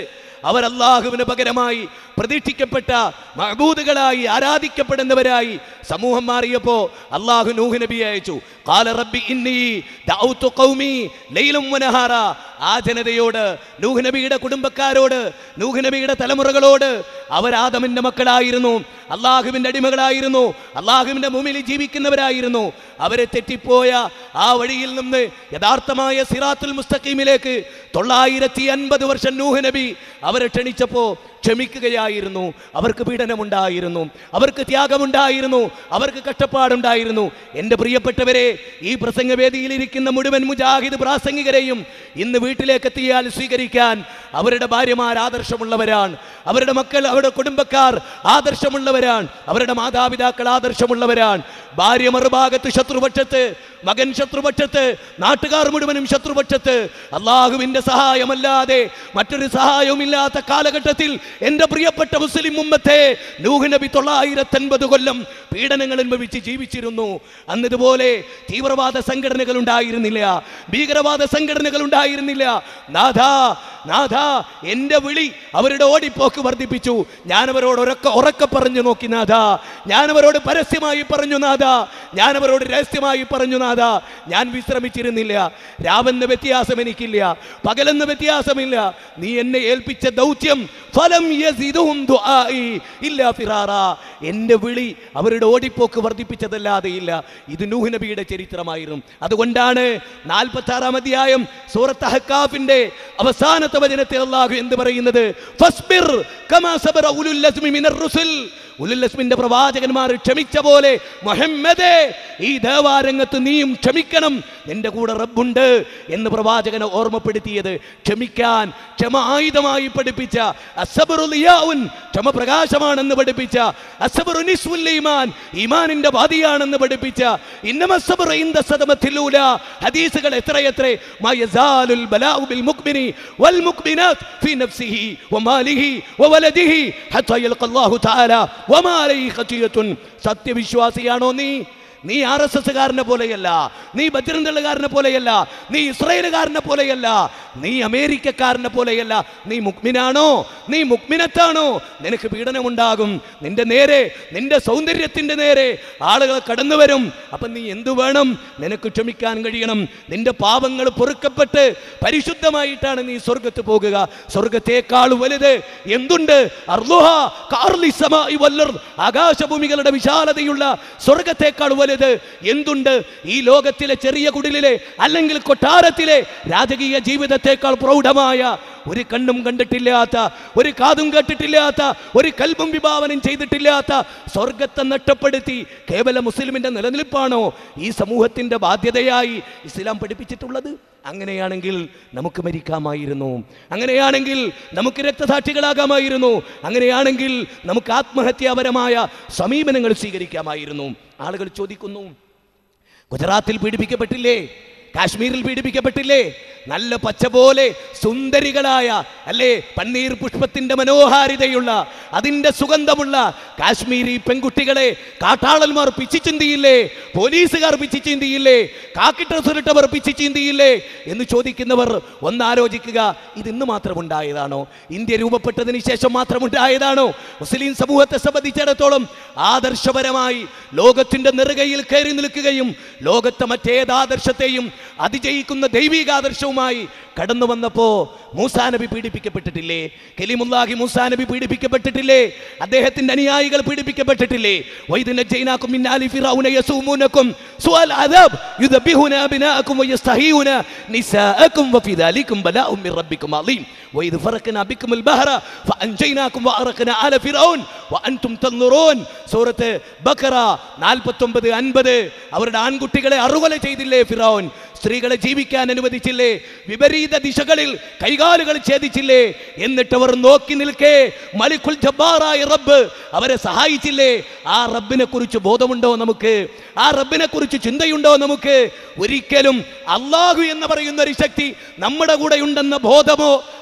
അവർ അള്ളാഹുവിന് പകരമായി പ്രതീക്ഷിക്കപ്പെട്ട മഹബൂദുകളായി ആരാധിക്കപ്പെടുന്നവരായി സമൂഹം മാറിയപ്പോ അള്ളാഹു നൂഹ് നബിയെ അയച്ചു കാല റബ്ബി ഇന്നി ദഅൗതു ഖൗമി ലൈലും വനഹാറ ആ ജനതയോട് നൂഹ് നബിയുടെ കുടുംബക്കാരോട് നൂഹ് നബിയുടെ തലമുറകളോട് അവർ ആദമിന്റെ മക്കളായിരുന്നു അള്ളാഹുവിന്റെ അടിമകളായിരുന്നു അള്ളാഹുവിന്റെ മുമ്പിൽ ജീവിക്കുന്നവരായിരുന്നു അവരെ തെറ്റിപ്പോയ ആ വഴിയിൽ നിന്ന് യഥാർത്ഥമായ സിറാത്തുൽ മുസ്തഖീമിലേക്ക് തൊള്ളായിരത്തി അൻപത് വർഷം നൂഹ് നബി അവരെ ക്ഷണിച്ചപ്പോ ക്ഷമിക്കുകയായിരുന്നു അവർക്ക് പീഡനമുണ്ടായിരുന്നു അവർക്ക് ത്യാഗമുണ്ടായിരുന്നു അവർക്ക് കഷ്ടപ്പാടുണ്ടായിരുന്നു എൻ്റെ പ്രിയപ്പെട്ടവരെ ഈ പ്രസംഗവേദിയിൽ ഇരിക്കുന്ന മുഴുവൻ മുജാഹിദ് പ്രാസംഗികരെയും ഇന്ന് വീട്ടിലേക്ക് എത്തിയാൽ സ്വീകരിക്കാൻ അവരുടെ ഭാര്യമാർ ആദർശമുള്ളവരാണ് അവരുടെ മക്കൾ അവരുടെ കുടുംബക്കാർ ആദർശമുള്ളവരാണ് അവരുടെ മാതാപിതാക്കൾ ആദർശമുള്ളവരാണ് ഭാര്യ മറുഭാഗത്ത് ശത്രുപക്ഷത്ത് മകൻ ശത്രുപക്ഷത്ത് നാട്ടുകാർ മുഴുവനും ശത്രുപക്ഷത്ത് അള്ളാഹുവിന്റെ സഹായമല്ലാതെ മറ്റൊരു സഹായവുമില്ലാത്ത കാലഘട്ടത്തിൽ എൻ്റെ പ്രിയപ്പെട്ട മുസ്ലിം ഉമ്മത്തെ നൂഹ് നബി തൊള്ളായിരത്തി അൻപത് കൊല്ലം പീഡനങ്ങൾ അനുഭവിച്ച് ജീവിച്ചിരുന്നു അന്ന് ഇതുപോലെ തീവ്രവാദ സംഘടനകൾ ഉണ്ടായിരുന്നില്ല ഭീകരവാദ സംഘടനകൾ ഉണ്ടായിരുന്നില്ല നാഥാ നാഥാ എൻ്റെ വിളി അവരുടെ ഓടിപ്പോക്ക് വർദ്ധിപ്പിച്ചു ഞാൻ അവരോട് ഉറക്ക ഉറക്കെ പറഞ്ഞു നോക്കി നാഥ ഞാൻ അവരോട് പരസ്യമായി പറഞ്ഞു നാഥ ഞാൻ അവരോട് രഹസ്യമായി പറഞ്ഞു നാഥ ഞാൻ വിശ്രമിച്ചിരുന്നില്ല രാവെന്ന വ്യത്യാസം എനിക്കില്ല പകലെന്ന വ്യത്യാസമില്ല നീ എന്നെ ഏൽപ്പിച്ച ദൗത്യം ഫലം യസിദുഹും ദുആഇ ഇല്ലാ ഫിറാറാ എൻ്റെ വിളി അവരുടെ ഓടിപ്പോക്ക് വർദ്ധിപ്പിച്ചതല്ലാതെ ഇല്ല ഇത് നൂഹ് നബിയുടെ ചരിത്രമായിരുന്നു അതുകൊണ്ടാണ് നാൽപ്പത്തി ആറാം അധ്യായം സൂറത്ത് അഹ്കാഫിന്റെ അവസാനത്തെ വചനത്തിൽ അള്ളാഹു എന്ത് പറയുന്നത് ഫസ്ബിർ കമാ സബറ ഉലുൽ അസ്മി മിനർ റുസുൽ ഉലുൽ അസ്മിന്റെ പ്രവാചകന്മാർ ക്ഷമിച്ച പോലെ മുഹമ്മദേ ഈ ദേവാരംഗത്ത് നീയും ക്ഷമിക്കണം നിന്റെ കൂടെ റബ്ബുണ്ട് എന്ന് പ്രവാചകനെ ഓർമ്മപ്പെടുത്തിയത് ക്ഷമിക്കാൻ ക്ഷമ ആയുധമായി പഠിപ്പിച്ച അസബറുലിയാവുൻ ക്ഷമ പ്രകാശമാണെന്ന് പഠിപ്പിച്ച അസബറു നിസ്വുൽ ഈമാൻ ഈമാനിന്റെ ബാധിയാണെന്ന് പഠിപ്പിച്ച ഇന്നമസബറ ഇന്ദ സദമത്തിലൂല ഹദീസുകൾ എത്രയെത്ര മയസാലുൽ ബലാഉ ബിൽ മുക്മിനി വൽ മുക്മിനാത്ത് ഫീ നഫ്സിഹി വമാലിഹി വവലദിഹി ഹത്താ യൽഖ അല്ലാഹു തആല വമാ അലൈഹി ഖതിയത്തുൻ സത്യവിശ്വാസിയാണോ നീ നീ ആർ എസ് എസ്സുകാരനെ പോലെയല്ല നീ ബജ്രന്തള്ളുകാരനെ പോലെയല്ല നീ ഇസ്രയേലുകാരനെ പോലെയല്ല നീ അമേരിക്കക്കാരനെ പോലെയല്ല നീ മുക്മിനാണോ നീ മുക്മിനത്താണോ നിനക്ക് പീഡനമുണ്ടാകും നിന്റെ നേരെ നിന്റെ സൗന്ദര്യത്തിന്റെ നേരെ ആളുകൾ കടന്നു വരും അപ്പം നീ എന്തു വേണം നിനക്ക് ക്ഷമിക്കാൻ കഴിയണം നിന്റെ പാപങ്ങൾ പൊറുക്കപ്പെട്ട് പരിശുദ്ധമായിട്ടാണ് നീ സ്വർഗത്ത് പോകുക സ്വർഗത്തേക്കാൾ വലുത് എന്തുണ്ട് അർലുഹ കാർലി സമായി വല്ലർ ആകാശഭൂമികളുടെ വിശാലതയുള്ള സ്വർഗത്തേക്കാൾ വലുത് എന്തുണ്ട് ഈ ലോകത്തിലെ ചെറിയ കുടിലിലെ അല്ലെങ്കിൽ കൊട്ടാരത്തിലെ രാജകീയ ജീവിതത്തേക്കാൾ പ്രൗഢമായ ഒരു കണ്ണും കണ്ടിട്ടില്ലാത്ത ഒരു കാതും കേട്ടിട്ടില്ലാത്ത ഒരു കൽബും വിഭാവനം ചെയ്തിട്ടില്ലാത്ത സ്വർഗത്തെ നഷ്ടപ്പെടുത്തി കേവല മുസ്ലിമിന്റെ നിലനിൽപ്പാണോ ഈ സമൂഹത്തിന്റെ ബാധ്യതയായി ഇസ്ലാം പഠിപ്പിച്ചിട്ടുള്ളത് അങ്ങനെയാണെങ്കിൽ നമുക്ക് മരിക്കാമായിരുന്നു അങ്ങനെയാണെങ്കിൽ നമുക്ക് രക്തസാക്ഷികളാകാമായിരുന്നു അങ്ങനെയാണെങ്കിൽ നമുക്ക് ആത്മഹത്യാപരമായ സമീപനങ്ങൾ സ്വീകരിക്കാമായിരുന്നു ആളുകൾ ചോദിക്കുന്നു ഗുജറാത്തിൽ പീഡിപ്പിക്കപ്പെട്ടില്ലേ കാശ്മീരിൽ പീഡിപ്പിക്കപ്പെട്ടില്ലേ നല്ല പച്ച പോലെ സുന്ദരികളായ അല്ലേ പന്നീർ പുഷ്പത്തിന്റെ മനോഹാരിതയുള്ള അതിന്റെ സുഗന്ധമുള്ള കാശ്മീരി പെൺകുട്ടികളെ കാട്ടാളന്മാർ പിച്ചി ചിന്തിയില്ലേ പോലീസുകാർ പിച്ചി ചിന്തിയില്ലേ കാക്കിട്ടവർ പിച്ചി ചിന്തിയില്ലേ എന്ന് ചോദിക്കുന്നവർ ഒന്നാലോചിക്കുക ഇത് ഇന്ന് മാത്രം ഉണ്ടായതാണോ ഇന്ത്യ രൂപപ്പെട്ടതിന് ശേഷം മാത്രം ഉണ്ടായതാണോ മുസ്ലിം സമൂഹത്തെ സംബന്ധിച്ചിടത്തോളം ആദർശപരമായി ലോകത്തിന്റെ നെറുകയിൽ കയറി നിൽക്കുകയും ലോകത്തെ മറ്റേതാദർശത്തെയും അതിജയിക്കുന്ന ദൈവികാദർശവുമായി കടന്നു വന്നപ്പോ മൂസാ നബി പീഡിപ്പിക്കപ്പെട്ടിട്ടില്ലേ കലിമുല്ലാഹി മൂസാ നബി പീഡിപ്പിക്കപ്പെട്ടിട്ടില്ലേ അദ്ദേഹത്തിന്റെ അനുയായികൾ പീഡിപ്പിക്കപ്പെട്ടിട്ടില്ലേ വൈദിന ജൈനാക്കും മിന്നാലി ഫിറൗന യസൂമുനക്കും സുഅൽ അദബ് യുദബിഹുന അബ്നാഅക്കും വയസ്തഹീന നിസാഅക്കും വഫി ദാലിക്കും ബലാഉം മിർ റബ്ബിക്കും അളീം وإذ فرقنا بكم البحر فأنجيناكم وأغرقنا آل فرعون وأنتم تنظرون സൂറത്ത് ബക്കറ നാൽപ്പത്തൊമ്പത് അൻപത് അവരുടെ ആൺകുട്ടികളെ അറുകൊല ചെയ്തില്ലേ ഫിറോൻ സ്ത്രീകളെ ജീവിക്കാൻ അനുവദിച്ചില്ലേ വിപരീത ദിശകളിൽ കൈകാലുകൾ ഛേദിച്ചില്ലേ എന്നിട്ട് അവർ നോക്കി നിൽക്കേ മലിക്കുൽ ജബ്ബാറായ റബ്ബ് അവരെ സഹായിച്ചില്ലേ ആ റബ്ബിനെ കുറിച്ച് ബോധമുണ്ടോ നമുക്ക് ആ റബ്ബിനെ കുറിച്ച് ചിന്തയുണ്ടോ നമുക്ക് ഒരിക്കലും അള്ളാഹു എന്ന് പറയുന്ന ഒരു ശക്തി നമ്മുടെ കൂടെ ഉണ്ടെന്ന ബോധമോ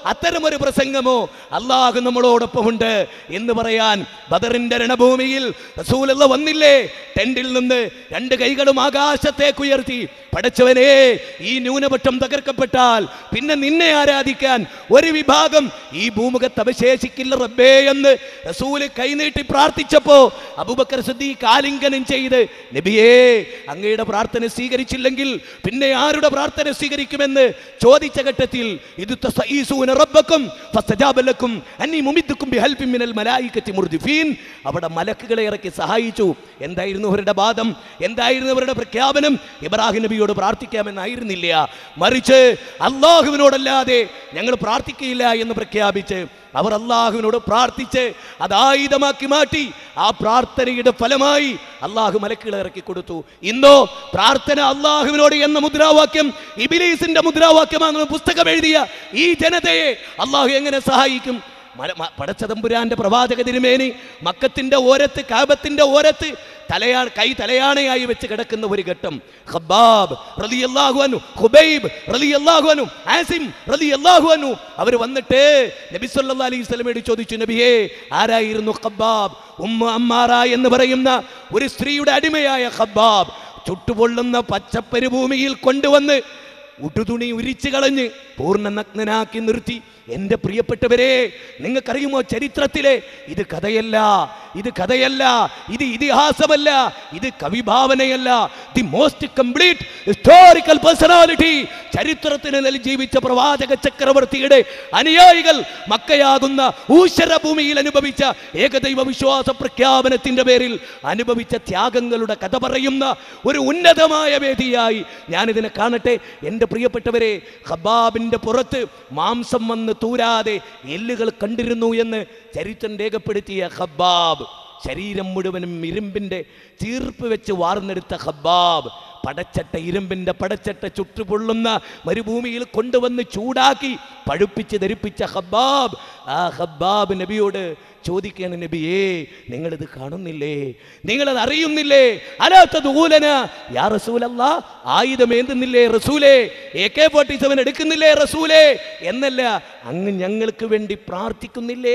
അത്തരമൊരു പ്രസംഗമോ അള്ളാഹു നമ്മളോടൊപ്പമുണ്ട് എന്ന് പറയാൻ ബദറിന്റെ രണഭൂമിയിൽ റസൂലുള്ള വന്നില്ലേ ടെന്റിൽ നിന്ന് രണ്ട് കൈകളും ആകാശത്തേക്ക് ഉയർത്തി പടച്ചവനെ ഈ ന്യൂനപക്ഷം തകർക്കപ്പെട്ടാൽ പിന്നെ നിന്നെ ആരാധിക്കാൻ ഒരു വിഭാഗം ഈ ഭൂമുഖത്ത് അവശേഷിക്കില്ല റബ്ബേ എന്ന് റസൂല് കൈനീട്ടി പ്രാർത്ഥിച്ചപ്പോ അബൂബക്കർ സിദ്ദീഖ് ആലിംഗനം ചെയ്ത് നബിയേ അങ്ങയുടെ പ്രാർത്ഥന സ്വീകരിച്ചില്ലെങ്കിൽ പിന്നെ ആരുടെ പ്രാർത്ഥന സ്വീകരിക്കുമെന്ന് ചോദിച്ച ഘട്ടത്തിൽ ഇത് തസ്തഈസൂന റബ്ബക്കും ഫസ്തജാബ ലക്കും അന്നി മുമിദ്ദുക്കും ബിഹൽബിൻ മിനൽ മലായികത്തി മുർദിഫീൻ അവിടെ മലക്കുകളെ ഇറക്കി സഹായിച്ചു എന്തായിരുന്നു അവരുടെ വാദം എന്തായിരുന്നു അവരുടെ പ്രഖ്യാപനം ഇബ്രാഹിം നബിയോട് പ്രാർത്ഥിക്കാമെന്നായിരുന്നില്ല മറിച്ച് അള്ളാഹുവിനോടല്ലാതെ ഞങ്ങൾ പ്രാർത്ഥിക്കുകയില്ല എന്ന് പ്രഖ്യാപിച്ച് അവർ അള്ളാഹുവിനോട് പ്രാർത്ഥിച്ച് അത് ആയുധമാക്കി മാറ്റി ആ പ്രാർത്ഥനയുടെ ഫലമായി അള്ളാഹു മലക്കുകളെ ഇറക്കി കൊടുത്തു ഇന്നോ പ്രാർത്ഥന അള്ളാഹുവിനോട് എന്ന മുദ്രാവാക്യം ഇബിലീസിന്റെ മുദ്രാവാക്യമാണെന്ന് പുസ്തകം എഴുതിയ ഈ ജനതയെ അള്ളാഹു എങ്ങനെ സഹായിക്കും മല- മ- പടച്ചതമ്പുരാന്റെ പ്രവാചക തിരുമേനി മക്കത്തിന്റെ ഓരത്ത് കാബത്തിന്റെ ഓരത്ത് തലയാ കൈ തലയാണയായി വെച്ച് കിടക്കുന്ന ഒരു ഘട്ടം ഖബ്ബാബ് റളിയല്ലാഹു അൻഹു ഖുബൈബ് റളിയല്ലാഹു അൻഹു ആസിം റളിയല്ലാഹു അൻഹു അവർ വന്നിട്ട് നബി സല്ലല്ലാഹു അലൈഹി വസല്ലമയോട് ചോദിച്ചു നബിയേ ആരായിരുന്നു ഖബ്ബാബ് ഉമ്മ അമ്മാറ എന്ന് പറയുന്ന ഒരു സ്ത്രീയുടെ അടിമയായ ഖബ്ബാബ് ചുട്ടുപൊള്ളുന്ന പച്ചപ്പരിഭൂമിയിൽ കൊണ്ടുവന്ന് ഉടുതുണി ഉരിച്ചു കളഞ്ഞ് പൂർണ്ണ നഗ്നനാക്കി നിർത്തി എൻ്റെ പ്രിയപ്പെട്ടവരെ നിങ്ങൾക്കറിയുമോ ചരിത്രത്തിലെ ഇത് കഥയല്ല ഇത് കഥയല്ല ഇത് ഇതിഹാസമല്ല ഇത് കവിഭാവനയല്ല the most complete historical personality ചരിത്രത്തിന് നില ജീവിച്ച പ്രവാചക ചക്രവർത്തിയുടെ അനുയായികൾ മക്കയാകുന്ന ഊശ്വര ഭൂമിയിൽ അനുഭവിച്ച ഏകദൈവ വിശ്വാസ പ്രഖ്യാപനത്തിന്റെ പേരിൽ അനുഭവിച്ച ത്യാഗങ്ങളുടെ കഥ പറയുന്ന ഒരു ഉന്നതമായ വേദിയായി ഞാനിതിനെ കാണട്ടെ എൻ്റെ പ്രിയപ്പെട്ടവരെ ഹബാബിൻ്റെ പുറത്ത് മാംസം വന്ന് തൂരാതെ എല്ലുകൾ കണ്ടിരുന്നു എന്ന് ചരിത്രം രേഖപ്പെടുത്തിയ ഹബ്ബാബ് ശരീരം മുഴുവനും ഇരുമ്പിൻ്റെ ചീർപ്പ് വെച്ച് വാർന്നെടുത്ത ഹബ്ബാബ് പടച്ചട്ട ഇരുമ്പിൻ്റെ പടച്ചട്ട ചുട്ടുപൊള്ളുന്ന മരുഭൂമിയിൽ കൊണ്ടുവന്ന് ചൂടാക്കി പഴുപ്പിച്ച് ധരിപ്പിച്ച ഹബ്ബാബ് ആ ഹബ്ബാബ് നബിയോട് ചോദിക്കുകയാണ് നബിയേ നിങ്ങളിത് കാണുന്നില്ലേ നിങ്ങളത് അറിയുന്നില്ലേ അലാത്ത ദൂലന യാ റസൂലല്ല ആയുധം ഏന്തുന്നില്ലേ റസൂലേ എ കെ ഫോർട്ടി സെവൻ എടുക്കുന്നില്ലേ റസൂലേ എന്നല്ല അങ്ങ് ഞങ്ങൾക്ക് വേണ്ടി പ്രാർത്ഥിക്കുന്നില്ലേ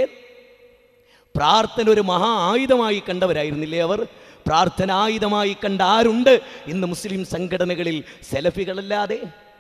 പ്രാർത്ഥന ഒരു മഹാ ആയുധമായി കണ്ടവരായിരുന്നില്ലേ അവർ പ്രാർത്ഥന ആയുധമായി കണ്ട ആരുണ്ട് ഇന്ന് മുസ്ലിം സംഘടനകളിൽ സെലഫികളല്ലാതെ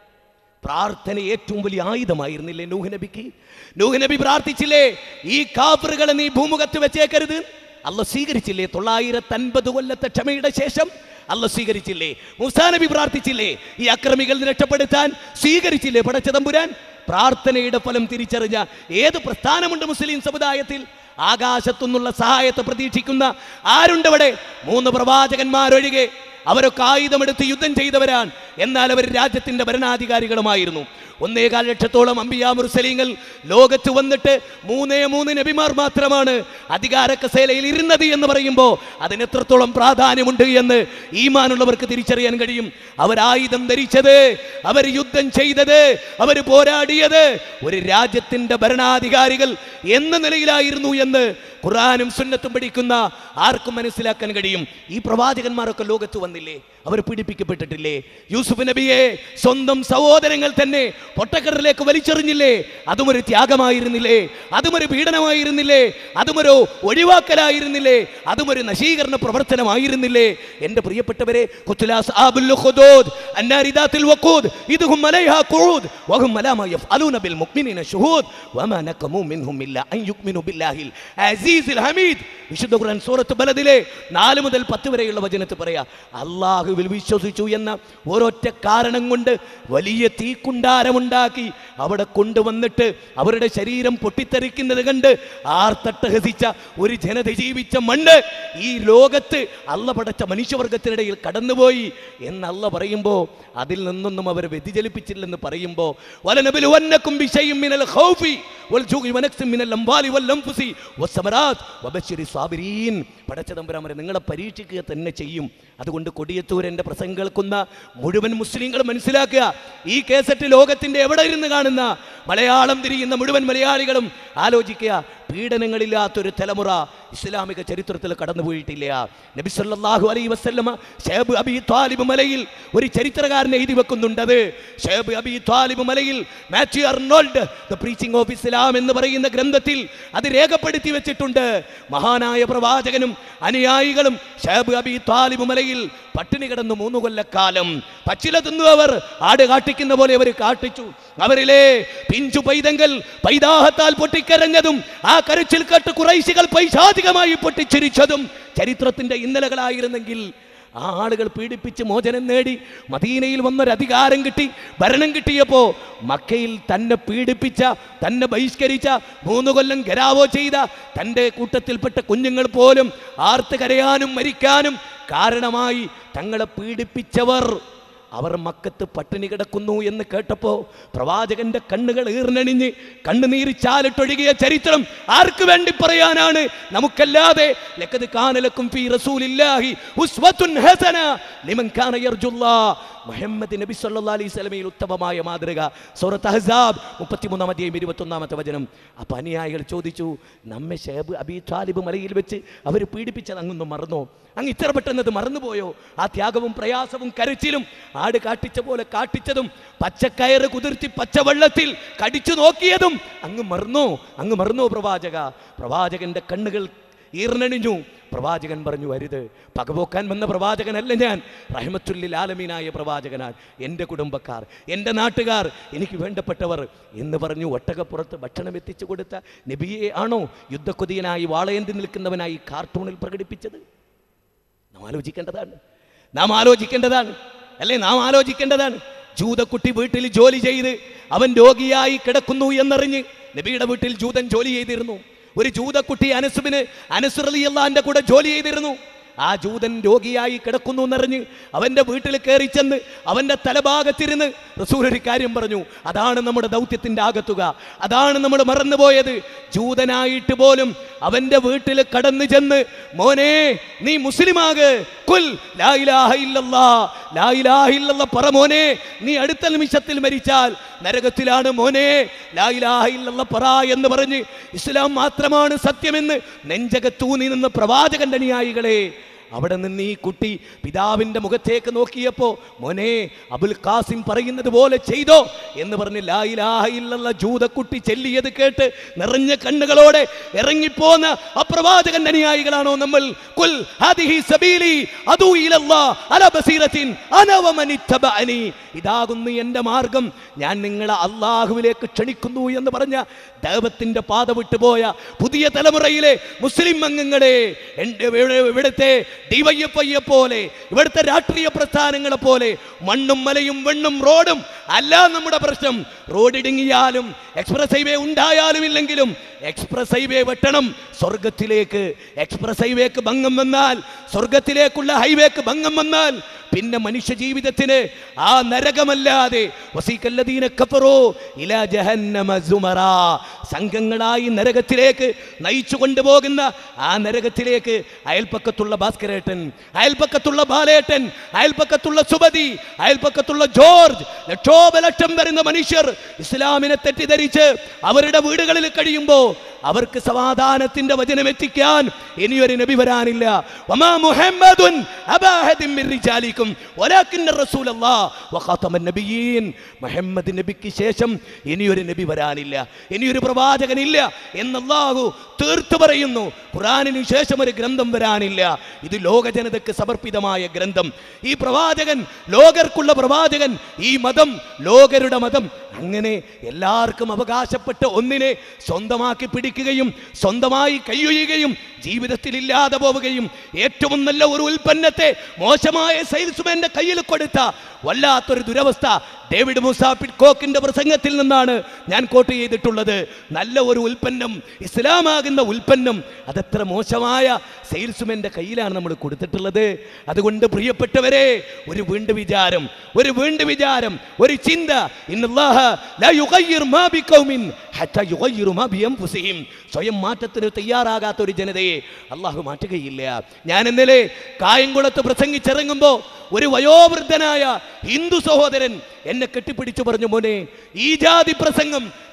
പ്രാർത്ഥന ഏറ്റവും വലിയ ആയുധമായിരുന്നില്ലേ നൂഹ് നബിക്ക് നൂഹ് നബി പ്രാർത്ഥിച്ചില്ലേ ഈ കാഫറുകളെ നീ ഭൂമുഖത്ത് വെച്ചേക്കരുത് അല്ല സ്വീകരിച്ചില്ലേ തൊള്ളായിരത്തി അൻപത് കൊല്ലത്തെ ക്ഷമയുടെ ശേഷം അല്ല സ്വീകരിച്ചില്ലേ മൂസാ നബി പ്രാർത്ഥിച്ചില്ലേ ഈ അക്രമികൾ രക്ഷപ്പെടുത്താൻ സ്വീകരിച്ചില്ലേ പടച്ചതമ്പുരാൻ പ്രാർത്ഥനയുടെ ഫലം തിരിച്ചറിഞ്ഞ ഏത് പ്രസ്ഥാനമുണ്ട് മുസ്ലിം സമുദായത്തിൽ ആകാശത്തുനിന്നുള്ള സഹായത്തെ പ്രതീക്ഷിക്കുന്ന ആരുണ്ട് അവിടെ മൂന്ന് പ്രവാചകന്മാരൊഴികെ അവരൊക്കെ ആയുധമെടുത്ത് യുദ്ധം ചെയ്തവരാണ് എന്നാൽ അവർ രാജ്യത്തിന്റെ ഭരണാധികാരികളുമായിരുന്നു ഒന്നേകാൽ ലക്ഷത്തോളം അമ്പിയാ മുർസലീങ്ങൾ ലോകത്ത് വന്നിട്ട് മൂന്നേ മൂന്ന് നബിമാർ മാത്രമാണ് അധികാര കസേലയിൽ ഇരുന്നത് എന്ന് പറയുമ്പോൾ അതിന് എത്രത്തോളം പ്രാധാന്യമുണ്ട് എന്ന് ഈമാനുള്ളവർക്ക് തിരിച്ചറിയാൻ കഴിയും അവർ ആയുധം ധരിച്ചത് അവർ യുദ്ധം ചെയ്തത് അവർ പോരാടിയത് ഒരു രാജ്യത്തിന്റെ ഭരണാധികാരികൾ എന്ന നിലയിലായിരുന്നു എന്ന് ഖുറാനും സുന്നത്തും പഠിക്കുന്ന ആർക്കും മനസ്സിലാക്കാൻ കഴിയും ഈ പ്രവാചകന്മാരൊക്കെ ലോകത്ത് വന്നില്ലേ അവർ പീഡിപ്പിക്കപ്പെട്ടിട്ടില്ലേ യൂസുഫ് നബിയെ സ്വന്തം സഹോദരങ്ങൾ തന്നെ പൊട്ടക്കടലിലേക്ക് വലിച്ചെറിഞ്ഞില്ലേ അതും ഒരു ത്യാഗമായിരുന്നില്ലേ അതും ഒരു പീഡനമായിരുന്നില്ലേ അതും ഒരു ഒഴിവാക്കലായിരുന്നില്ലേ അതും ഒരു നശീകരണ പ്രവർത്തനമായിരുന്നില്ലേ എൻ്റെ പ്രിയപ്പെട്ടവരെ ഖുത്ലാസ് ആബുൽ ഖുദൂദ് അന്നാരി ദാത്തിൽ വഖൂദ് ഇദ്ഹും അലൈഹാ ഖുഊദ് വഹും അലാ മാ യഫ്അലൂന ബിൽ മുഅ്മിനീന ശുഹൂദ് വമാ നഖമു മിൻഹും ഇല്ലാ അൻ യുക്മിനു ബില്ലാഹിൽ അസീസിൽ ഹമീദ് വിശുദ്ധ ഖുർആൻ സൂറത്ത് ബലദിലെ നാല് മുതൽ പത്ത് വരെയുള്ള വചനത്തിൽ പറയാ അള്ളാഹുവിൽ വിശ്വസിച്ചു എന്ന ഒരൊറ്റ കാരണം കൊണ്ട് വലിയ തീക്കുണ്ടാരമുണ്ടാക്കി അവിടെ കൊണ്ടുവന്നിട്ട് അവരുടെ ശരീരം പൊട്ടിത്തെറിക്കുന്നത് കണ്ട് ആർത്തട്ടഹസിച്ച ഒരു ജനത ജീവിച്ച മണ്ണ് ഈ ലോകത്ത് അല്ല പടച്ച മനുഷ്യവർഗത്തിനിടയിൽ കടന്നുപോയി എന്ന് അല്ല പറയുമ്പോൾ അതിൽ നിന്നൊന്നും അവർ വ്യതിചലിപ്പിച്ചില്ലെന്ന് പറയുമ്പോൾ വലനബിലുവന്നക്കും ബിശൈഇൻ മിനൽ ഖൗഫി വൽജുഇ വനക്സിൻ മിനൽ അംവാലി വല്ലൻഫുസി വസ്സമറാത്ത് വബശ്ശിരി സ്വാബിരീൻ പടച്ച തമ്പുരാമരെ നിങ്ങളെ പരീക്ഷിക്കുക തന്നെ ചെയ്യും അതുകൊണ്ട് കൊടിയത്തൂരൻ്റെ പ്രസംഗം കേൾക്കുന്ന മുഴുവൻ മുസ്ലിങ്ങൾ മനസ്സിലാക്കുക ഈ കേസറ്റ് ലോകത്തിന്റെ എവിടെ ഇരുന്ന് കാണുന്ന മലയാളം തിരിയുന്ന മുഴുവൻ മലയാളികളും ആലോചിക്കുക പീഡനങ്ങളില്ലാത്തൊരു തലമുറ ഇസ്ലാമിക ചരിത്രത്തിൽ കടന്നുപോയിട്ടില്ല നബി സല്ലല്ലാഹു അലൈഹി വസല്ലമ ഷേബ് അബി ത്വാലിബ് മലയിൽ ഒരു ചരിത്രകാരൻ എഴുതി വെക്കുന്നുണ്ടത് ഷേബ് അബി ത്വാലിബ് മലയിൽ Matthew Arnold the preaching of Islam എന്ന് പറയുന്ന ഗ്രന്ഥത്തിൽ അത് രേഖപ്പെടുത്തി വെച്ചിട്ടുണ്ട് മഹാനായ പ്രവാചകനും അനുയായികളും ഷേബ് അബി ത്വാലിബ് മലയിൽ പട്ടിണി കിടന്നു മൂന്ന് കൊല്ലക്കാലം പച്ചില തിന്നുവർ ആട് കാട്ടിക്കുന്ന പോലെ അവർ കാട്ടിച്ചു അവരിലെ പിഞ്ചു പൈതങ്ങൾ പൈതാഹത്താൽ പൊട്ടിക്കരഞ്ഞതും ആ കരച്ചിൽ കെട്ട് കുറൈശികൾ പൈശാചികമായി പൊട്ടിച്ചിരിച്ചതും ചരിത്രത്തിന്റെ ഇന്നലകളായിരുന്നെങ്കിൽ ആ ആളുകൾ പീഡിപ്പിച്ച് മോചനം നേടി മദീനയിൽ വന്നൊരു അധികാരം കിട്ടി ഭരണം കിട്ടിയപ്പോ മക്കയിൽ തന്നെ പീഡിപ്പിച്ച തന്നെ ബഹിഷ്കരിച്ച മൂന്ന് കൊല്ലം ഗരാവോ ചെയ്ത തൻ്റെ കൂട്ടത്തിൽപ്പെട്ട കുഞ്ഞുങ്ങൾ പോലും ആർത്ത് കരയാനും മരിക്കാനും കാരണമായി തങ്ങളെ പീഡിപ്പിച്ചവർ അവർ മക്കത്ത് പട്ടിണി കിടക്കുന്നു എന്ന് കേട്ടപ്പോ പ്രവാചകന്റെ കണ്ണുകൾ ഈർന്നണിഞ്ഞ് കണ്ണുനീര് ചാലിട്ടൊഴുകിയ ചരിത്രം ആർക്ക് വേണ്ടി പറയാനാണ് നമുക്കല്ലാതെ ലക്കത് കാനലക്കും ഫീ റസൂലില്ലാഹി ഉസ്വത്തുൻ ഹസന ലിമൻ കാന യർജുല്ലാ മുഹമ്മദ് നബി സല്ലല്ലാഹു അലൈഹി സ്വലമയിൽ ഉത്തമമായ മാതൃക സൂറത്ത് അഹ്സാബ് മുപ്പത്തിമൂന്നാം അധ്യായം ഇരുപത്തൊന്നാമത്തെ വചനം അപ്പൊ അനുയായികൾ ചോദിച്ചു നമ്മെ ഷേബ് അബി താലിബ് മലയിൽ വെച്ച് അവർ പീഡിപ്പിച്ചത് അങ്ങൊന്നും മറന്നോ അങ്ങ് ഇത്ര പെട്ടെന്നത് മറന്നുപോയോ ആ ത്യാഗവും പ്രയാസവും കരച്ചിലും ആട് കാട്ടിച്ച പോലെ കാട്ടിച്ചതും പച്ചക്കയറ് കുതിർത്തി പച്ചവെള്ളത്തിൽ കടിച്ചു നോക്കിയതും അങ്ങ് മറന്നോ അങ്ങ് മറന്നോ പ്രവാചക പ്രവാചകന്റെ കണ്ണുകൾ ഈർണണിഞ്ഞു പ്രവാചകൻ പറഞ്ഞു അരുത് പകപോക്കാൻ വന്ന പ്രവാചകനല്ല ഞാൻ റഹ്മത്തുല്ലിൽ ആലമീനായ പ്രവാചകനാൻ എൻ്റെ കുടുംബക്കാർ എൻ്റെ നാട്ടുകാർ എനിക്ക് വേണ്ടപ്പെട്ടവർ എന്ന് പറഞ്ഞു ഒട്ടകപ്പുറത്ത് ഭക്ഷണം എത്തിച്ചു കൊടുത്ത നബിയെ ആണോ യുദ്ധക്കൊതിയനായി വാളയന്തി നിൽക്കുന്നവനായി കാർട്ടൂണിൽ പ്രകടിപ്പിച്ചത് നാം ആലോചിക്കേണ്ടതാണ് നാം ആലോചിക്കേണ്ടതാണ് അല്ലേ നാം ആലോചിക്കേണ്ടതാണ് ജൂതക്കുട്ടി വീട്ടിൽ ജോലി ചെയ്ത് അവൻ രോഗിയായി കിടക്കുന്നു എന്നറിഞ്ഞ് നബിയുടെ വീട്ടിൽ ജൂതൻ ജോലി ചെയ്തിരുന്നു ഒരു ജൂതക്കുട്ടി അനസുബിന് അനസുറലിയല്ലാന്റെ കൂടെ ജോലി ചെയ്തിരുന്നു ആ ജൂതൻ രോഗിയായി കിടക്കുന്നു എന്നറിഞ്ഞ് അവൻ്റെ വീട്ടിൽ കയറി ചെന്ന് അവൻ്റെ തലഭാഗത്തിരുന്ന് റസൂൽ ഒരു കാര്യം പറഞ്ഞു അതാണ് നമ്മുടെ ദൗത്യത്തിൻ്റെ ആകത്തുക അതാണ് നമ്മൾ മറന്നുപോയത് ജൂതനായിട്ട് പോലും അവൻ്റെ വീട്ടിൽ കടന്നു ചെന്ന് മോനെ നീ മുസ്ലിമാക് കുൽ ലാ ഇലാഹ ഇല്ലല്ലാ ലാ ഇലാഹ ഇല്ലല്ലാ പറ മോനെ നീ അടുത്ത നിമിഷത്തിൽ മരിച്ചാൽ നരകത്തിലാണ് മോനെ ലാ ഇലാഹ ഇല്ലല്ലാ പറ എന്ന് പറഞ്ഞ് ഇസ്ലാം മാത്രമാണ് സത്യമെന്ന് നെഞ്ചകത്തൂന്നി നിന്ന് പ്രവാചകന്റെ അനുയായികളെ അവിടെ നിന്ന് ഈ കുട്ടി പിതാവിന്റെ മുഖത്തേക്ക് നോക്കിയപ്പോ മോനെ അബുൽ ഖാസിം പറയുന്നത് പോലെ ചെയ്തോ എന്ന് പറഞ്ഞ് ലാ ഇലാഹ ഇല്ലല്ലാ ജൂതക്കുട്ടി ചെല്ലിയത് കേട്ട് നിറഞ്ഞ കണ്ണുകളോടെ ഇറങ്ങിപ്പോന്ന ആ പ്രവാചകന്റെ അനുയായികളാണോ നമ്മൾ കുൽ ഹാദിഹി സബീലി അദൂ ഇലല്ലാ അല ബസീറത്തിൻ അന വമൻ ഇത്തബഅനി ഇതാകുന്നു എൻ്റെ മാർഗം ഞാൻ നിങ്ങളെ അള്ളാഹുവിലേക്ക് ക്ഷണിക്കുന്നു എന്ന് പറഞ്ഞ ദൈവത്തിന്റെ പാത വിട്ടുപോയ പുതിയ തലമുറയിലെ മുസ്ലിം അംഗങ്ങളെ എൻ്റെ ഇവിടെ- ഇവിടുത്തെ ഡിവൈഎഫ്ഐയെ പോലെ ഇവിടുത്തെ രാഷ്ട്രീയ പ്രസ്ഥാനങ്ങളെ പോലെ മണ്ണും മലയും വെണ്ണും റോഡും അല്ല നമ്മുടെ പ്രശ്നം റോഡ് ഇടുങ്ങിയാലും എക്സ്പ്രസ് ഹൈവേ ഉണ്ടായാലും ഇല്ലെങ്കിലും എക്സ്പ്രസ് ഹൈവേ വെട്ടണം സ്വർഗത്തിലേക്ക് എക്സ്പ്രസ് ഹൈവേക്ക് ഭംഗം വന്നാൽ സ്വർഗത്തിലേക്കുള്ള ഹൈവേക്ക് ഭംഗം വന്നാൽ പിന്നെ മനുഷ്യ ജീവിതത്തിന് ആ നരകമല്ലാതെ വസീകല്ലദീന കഫറോ ഇലാ ജഹന്നമ സുമറാ സംഘങ്ങളായി നരകത്തിലേക്ക് നയിച്ചു കൊണ്ടുപോകുന്ന ആ നരകത്തിലേക്ക് അയൽപ്പക്കത്തുള്ള ഭാസ്കരേട്ടൻ അയൽപ്പക്കത്തുള്ള ബാലേട്ടൻ അയൽപ്പക്കത്തുള്ള സുബതി അയൽപ്പക്കത്തുള്ള ജോർജ് ലക്ഷോപലക്ഷം വരുന്ന മനുഷ്യർ ഇസ്ലാമിനെ തെറ്റിദ്ധരിച്ച് അവരുടെ വീടുകളിൽ കഴിയുമ്പോൾ അവർക്ക് സമാധാനത്തിന്റെ വചനം എത്തിക്കാൻ ഇനിയൊരു നബി വരാനില്ല വമാ മുഹമ്മദുൻ അബാ അഹദിൻ മിൻ റിജാലിക്കും വലാകിന്ന റസൂലല്ലാഹ് വഖാതമൻ നബിയീൻ മുഹമ്മദ് നബിക്ക് ശേഷം ഇനിയൊരു നബി വരാനില്ല ഇനിയൊരു പ്രവാചകനില്ല എന്ന് അല്ലാഹു തീർത്തു പറയുന്നു ഖുറാനിന് ശേഷം ഒരു ഗ്രന്ഥം വരാനില്ല ഇത് ലോക ജനതയ്ക്ക് സമർപ്പിതമായ ഗ്രന്ഥം ഈ പ്രവാചകൻ ലോകർക്കുള്ള പ്രവാചകൻ ഈ മതം ലോകരുടെ മതം അങ്ങനെ എല്ലാവർക്കും അവകാശപ്പെട്ട ഒന്നിനെ സ്വന്തമാക്കി പിടിക്കുകയും സ്വന്തമായി കൈയൊയ്യുകയും ജീവിതത്തിൽ ഇല്ലാതെ പോവുകയും ഏറ്റവും നല്ല ഒരു ഉൽപ്പന്നത്തെ മോശമായ സെയിൽസ്മാന്റെ കയ്യിൽ കൊടുത്ത വല്ലാത്തൊരു ദുരവസ്ഥ ഡേവിഡ് മൂസ പിറ്റ്കോക്കിന്റെ പ്രസംഗത്തിൽ നിന്നാണ് ഞാൻ കോട്ട് ചെയ്തിട്ടുള്ളത് നല്ല ഒരു ഉൽപ്പന്നം ഇസ്ലാമാകുന്ന ഉൽപ്പന്നം അതെത്ര മോശമായ സെയിൽസ്മാന്റെ കയ്യിലാണ് നമ്മൾ കൊടുത്തിട്ടുള്ളത് അതുകൊണ്ട് പ്രിയപ്പെട്ടവരെ ഒരു വീണ്ട് വിചാരം ഒരു വീണ്ട് വിചാരം ഒരു ചിന്ത ഇന്നല്ലാഹ ലാ യുഗയ്യിർ മാ ബിഖൗമിൻ ഹത്താ യുഗയ്യിറു മാ ബിഅൻഫുസിഹിം സ്വയം മാറ്റത്തിന് തയ്യാറാകാത്ത ഒരു ജനതയെ അള്ളാഹു മാറ്റുകയില്ല ഞാൻ ഇന്നലെ കായംകുളത്ത് പ്രസംഗിച്ചിറങ്ങുമ്പോൾ ഒരു വയോവൃദ്ധനായ ഹിന്ദു സഹോദരൻ എന്നെ കെട്ടിപ്പിടിച്ചു പറഞ്ഞു മോനെ ഈ ജാതി പ്രസംഗം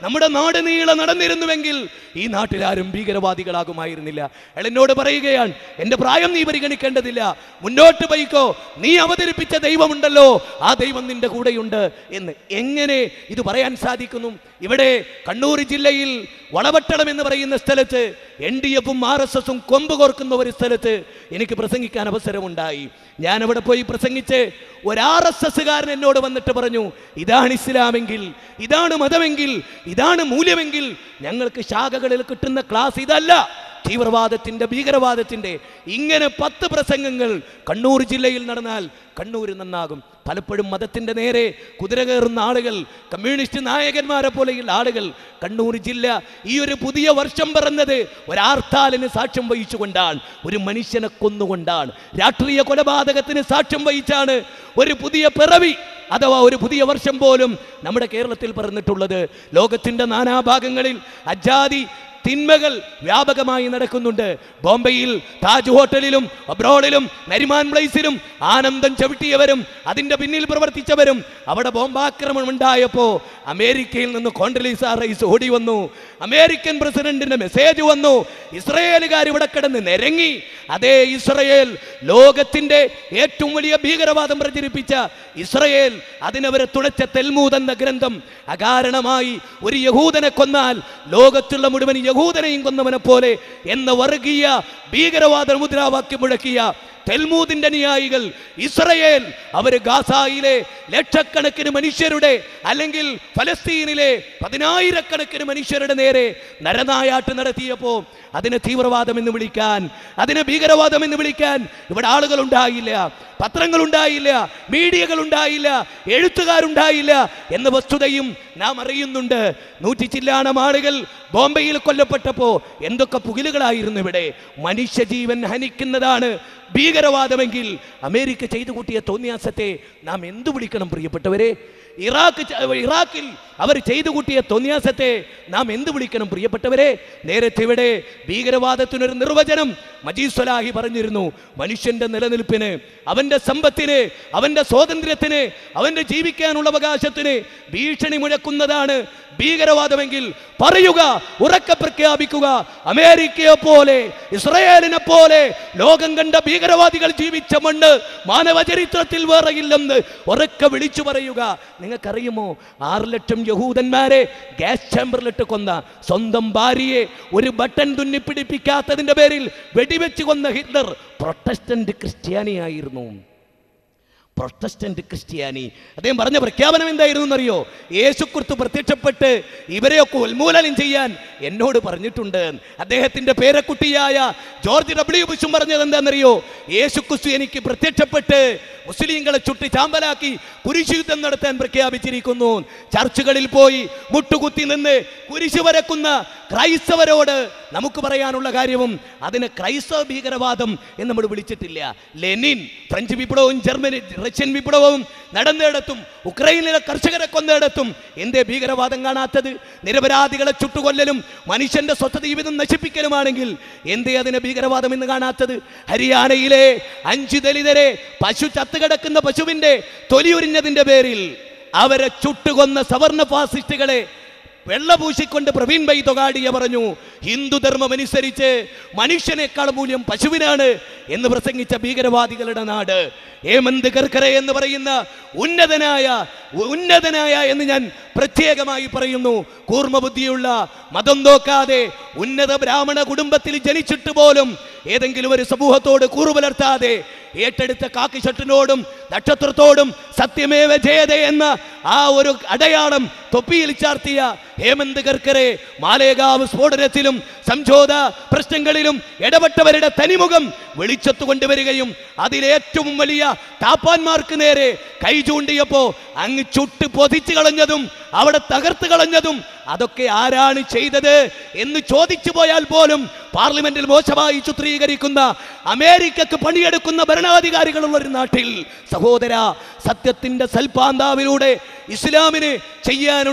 നമ്മുടെ നാട് നീളെ നടന്നിരുന്നുവെങ്കിൽ ഈ നാട്ടിലാരും ഭീകരവാദികളാകുമായിരുന്നില്ല അയാൾ എന്നോട് പറയുകയാണ് എൻ്റെ പ്രായം നീ പരിഗണിക്കേണ്ടതില്ല മുന്നോട്ട് പോയിക്കോ നീ അവതരിപ്പിച്ച ദൈവമുണ്ടല്ലോ ആ ദൈവം നിന്റെ കൂടെയുണ്ട് എന്ന് എങ്ങനെ ഇത് പറയാൻ സാധിക്കുന്നു ഇവിടെ കണ്ണൂർ ജില്ലയിൽ വളവട്ടണം എന്ന് പറയുന്ന സ്ഥലത്ത് എൻ ഡി എഫും ആർ എസ് എസും കൊമ്പ് കോർക്കുന്ന ഒരു സ്ഥലത്ത് എനിക്ക് പ്രസംഗിക്കാൻ അവസരമുണ്ടായി ഞാൻ അവിടെ പോയി പ്രസംഗിച്ച് ഒരു ആർ എസ് എസ്സുകാരൻ എന്നോട് വന്നിട്ട് പറഞ്ഞു ഇതാണ് ഇസ്ലാമെങ്കിൽ ഇതാണ് മതമെങ്കിൽ ഇതാണ് മൂല്യമെങ്കിൽ ഞങ്ങൾക്ക് ശാഖകളിൽ കിട്ടുന്ന ക്ലാസ് ഇതല്ല തീവ്രവാദത്തിന്റെ ഭീകരവാദത്തിന്റെ ഇങ്ങനെ പത്ത് പ്രസംഗങ്ങൾ കണ്ണൂർ ജില്ലയിൽ നടന്നാൽ കണ്ണൂർ നന്നാകും പലപ്പോഴും മതത്തിന്റെ നേരെ കുതിര കയറുന്ന ആളുകൾ കമ്മ്യൂണിസ്റ്റ് നായകന്മാരെ പോലെയുള്ള ആളുകൾ കണ്ണൂർ ജില്ല ഈ ഒരു പുതിയ വർഷം പറഞ്ഞത് ഒരാർത്താലിന് സാക്ഷ്യം വഹിച്ചുകൊണ്ടാണ് ഒരു മനുഷ്യനെ കൊന്നുകൊണ്ടാണ് രാഷ്ട്രീയ കൊലപാതകത്തിന് സാക്ഷ്യം വഹിച്ചാണ് ഒരു പുതിയ പിറവി അഥവാ ഒരു പുതിയ വർഷം പോലും നമ്മുടെ കേരളത്തിൽ പറഞ്ഞിട്ടുള്ളത് ലോകത്തിന്റെ നാനാഭാഗങ്ങളിൽ അജാതി തിന്മകൾ വ്യാപകമായി നടക്കുന്നുണ്ട് ബോംബെയിൽ താജ് ഹോട്ടലിലും അബ്രോഡിലും നരിമാൻ പ്ലേസിലും ആനന്ദം ചവിട്ടിയവരും അതിന്റെ പിന്നിൽ പ്രവർത്തിച്ചവരും അവിടെ ബോംബാക്രമണം ഉണ്ടായപ്പോ അമേരിക്കയിൽ നിന്ന് കോണ്ടലീസ റൈസ് ഓടി വന്നു അമേരിക്കൻ പ്രസിഡന്റിന്റെ മെസ്സേജ് വന്നു ഇസ്രയേലുകാർ ഇവിടെ കിടന്ന് നിരങ്ങി അതേ ഇസ്രയേൽ ലോകത്തിന്റെ ഏറ്റവും വലിയ ഭീകരവാദം പ്രചരിപ്പിച്ച ഇസ്രയേൽ അതിനവരെ തുണച്ച തെൽമൂദ് എന്ന ഗ്രന്ഥം അകാരണമായി ഒരു യഹൂദനെ കൊന്നാൽ ലോകത്തുള്ള മുഴുവൻ യഹൂദനെയും കൊന്നവനെ പോലെ എന്ന വർഗീയ ഭീകരവാദ മുദ്രാവാക്യം മുഴക്കിയ തെൽമൂദിന്റെ അനുയായികൾ ഇസ്രയേൽ അവര് ഗാസായിലെ ലക്ഷക്കണക്കിന് മനുഷ്യരുടെ അല്ലെങ്കിൽ ഫലസ്തീനിലെ പതിനായിരക്കണക്കിന് മനുഷ്യരുടെ നേരെ നരനായാട്ട് നടത്തിയപ്പോൾ അതിനെ തീവ്രവാദം എന്ന് വിളിക്കാൻ അതിനെ ഭീകരവാദം എന്ന് വിളിക്കാൻ ഇവിടെ ആളുകൾ ഉണ്ടായില്ല പത്രങ്ങൾ ഉണ്ടായില്ല മീഡിയകൾ ഉണ്ടായില്ല എഴുത്തുകാരുണ്ടായില്ല എന്ന വസ്തുതയും നാം അറിയുന്നുണ്ട് നൂറ്റി ചില്ലാണം ആളുകൾ ബോംബെയിൽ കൊല്ലപ്പെട്ടപ്പോ എന്തൊക്കെ പുകിലുകളായിരുന്നു ഇവിടെ മനുഷ്യജീവൻ ഹനിക്കുന്നതാണ് ഭീകരവാദമെങ്കിൽ അമേരിക്ക ചെയ്തു കൂട്ടിയ തോന്നിയാസത്തെ നാം എന്തു വിളിക്കണം പ്രിയപ്പെട്ടവരെ ഇറാഖ് ച- ഇറാഖിൽ അവർ ചെയ്തു കൂട്ടിയ തോന്നിയാസത്തെ നാം എന്ത് വിളിക്കണം പ്രിയപ്പെട്ടവരെ നേരത്തെ ഇവിടെ ഭീകരവാദത്തിനൊരു നിർവചനം മജീദ് സ്വലാഹി പറഞ്ഞിരുന്നു മനുഷ്യന്റെ നിലനിൽപ്പിന് അവന്റെ സമ്പത്തിന് അവന്റെ സ്വാതന്ത്ര്യത്തിന് അവന്റെ ജീവിക്കാനുള്ള അവകാശത്തിന് ഭീഷണി മുഴക്കുന്നതാണ് ഭീകരവാദമെങ്കിൽ പറയുക ഉറക്കെ പ്രഖ്യാപിക്കുക അമേരിക്കയെ പോലെ ഇസ്രയേലിനെ പോലെ ലോകം കണ്ട ഭീകരവാദികൾ ജീവിച്ച മണ്ണ് മാനവ ചരിത്രത്തിൽ വേറെയില്ലെന്ന് ഉറക്കെ വിളിച്ചു പറയുക നിങ്ങൾക്കറിയുമോ ആറ് ലക്ഷം യഹൂദന്മാരെ ഗ്യാസ് ചേമ്പറിലിട്ട് കൊന്ന സ്വന്തം ഭാര്യയെ ഒരു ബട്ടൺ തുന്നി പിടിപ്പിക്കാത്തതിന്റെ പേരിൽ വെടിവെച്ച് കൊന്ന ഹിറ്റ്ലർ പ്രൊട്ടസ്റ്റന്റ് ക്രിസ്ത്യാനിയായിരുന്നു പ്രൊട്ടസ്റ്റന്റ് ക്രിസ്ത്യാനി അദ്ദേഹം പറഞ്ഞ പ്രഖ്യാപനം എന്തായിരുന്നു എന്നറിയോ യേശുക്രിസ്തു പ്രത്യക്ഷപ്പെട്ട് ഇവരെയൊക്കെ ഉന്മൂലനം ചെയ്യാൻ എന്നോട് പറഞ്ഞിട്ടുണ്ട് അദ്ദേഹത്തിന്റെ പേരക്കുട്ടിയായ ജോർജ് ഡബ്ല്യു ബുഷും പറഞ്ഞത് എന്താണെന്നറിയോ യേശുക്രിസ്തു എനിക്ക് പ്രത്യക്ഷപ്പെട്ട് മുസ്ലിങ്ങളെ ചുട്ടി ചാമ്പലാക്കി കുരിശ് യുദ്ധം നടത്താൻ പ്രഖ്യാപിച്ചിരിക്കുന്നു ചർച്ചുകളിൽ പോയി മുട്ടുകുത്തി നിന്ന് കുരിശ് വരക്കുന്ന ക്രൈസ്തവരോട് നമുക്ക് പറയാനുള്ള കാര്യവും അതിന് ക്രൈസ്തവ ഭീകരവാദം എന്ന് നമ്മൾ വിളിച്ചിട്ടില്ല ലെനിൻ ഫ്രഞ്ച് വിപ്ലവവും ജർമ്മനി റഷ്യൻ വിപ്ലവവും നടന്നിടത്തും ഉക്രൈനിലെ കർഷകരെ കൊന്നിടത്തും എന്തേ ഭീകരവാദം കാണാത്തത് നിരപരാധികളെ ചുട്ടുകൊല്ലലും മനുഷ്യന്റെ സ്വത്ത് ജീവിതം നശിപ്പിക്കലുമാണെങ്കിൽ എന്തേ അതിനെ ഭീകരവാദം എന്ന് കാണാത്തത് ഹരിയാനയിലെ അഞ്ച് ദലിതരെ പശു ചത്തുകിടക്കുന്ന പശുവിന്റെ തൊലിയുരിഞ്ഞതിന്റെ പേരിൽ അവരെ ചുട്ടുകൊന്ന സവർണ ഫാസിസ്റ്റുകളെ വെള്ള പൂശിക്കൊണ്ട് പ്രവീൺ ബൈ തൊഗാഡിയ പറഞ്ഞു ഹിന്ദുധർമ്മം അനുസരിച്ച് മനുഷ്യനേക്കാൾ മൂല്യം പശുവിനാണ് എന്ന് പ്രസംഗിച്ച ഭീകരവാദികളുടെ നാട് ഹേമന്ത് കർക്കറെ എന്ന് പറയുന്ന ഉന്നതനായ ഉന്നതനായ എന്ന് ഞാൻ പ്രത്യേകമായി പറയുന്നു കൂർമ്മബുദ്ധിയുള്ള മതം നോക്കാതെ ഉന്നത ബ്രാഹ്മണ കുടുംബത്തിൽ ജനിച്ചിട്ട് പോലും ഏതെങ്കിലും ഒരു സമൂഹത്തോട് കൂറുപുലർത്താതെ ഏറ്റെടുത്ത കാക്കി ഷട്ടിനോടും നക്ഷത്രത്തോടും സത്യമേവ ജയതേ എന്ന ആ ഒരു അടയാളം തൊപ്പിയിൽ ചാർത്തിയ ഹേമന്ത് കർക്കറെ മാലേഗാവ് സ്ഫോടനത്തിലും സംജോത പ്രശ്നങ്ങളിലും ഇടപെട്ടവരുടെ തനിമുഖം വെളിച്ചത്ത് കൊണ്ടുവരികയും അതിലേറ്റവും വലിയ താപ്പാന്മാർക്ക് നേരെ കൈ ചൂണ്ടിയപ്പോ അങ്ങ് ചുട്ട് പൊതിച്ചു കളഞ്ഞതും അവിടെ തകർത്ത് കളഞ്ഞതും അതൊക്കെ ആരാണ് ചെയ്തത് എന്ന് ചോദിച്ചു പോയാൽ പോലും പാർലമെന്റിൽ മോശമായി ചിത്രീകരിക്കുന്ന അമേരിക്കക്ക് പണിയെടുക്കുന്ന ഭരണാധികാരികളുള്ള ഒരു നാട്ടിൽ സഹോദര സത്യത്തിന്റെ സൽപാന്താവിലൂടെ ഇസ്ലാമിന് ചെയ്യാനുള്ള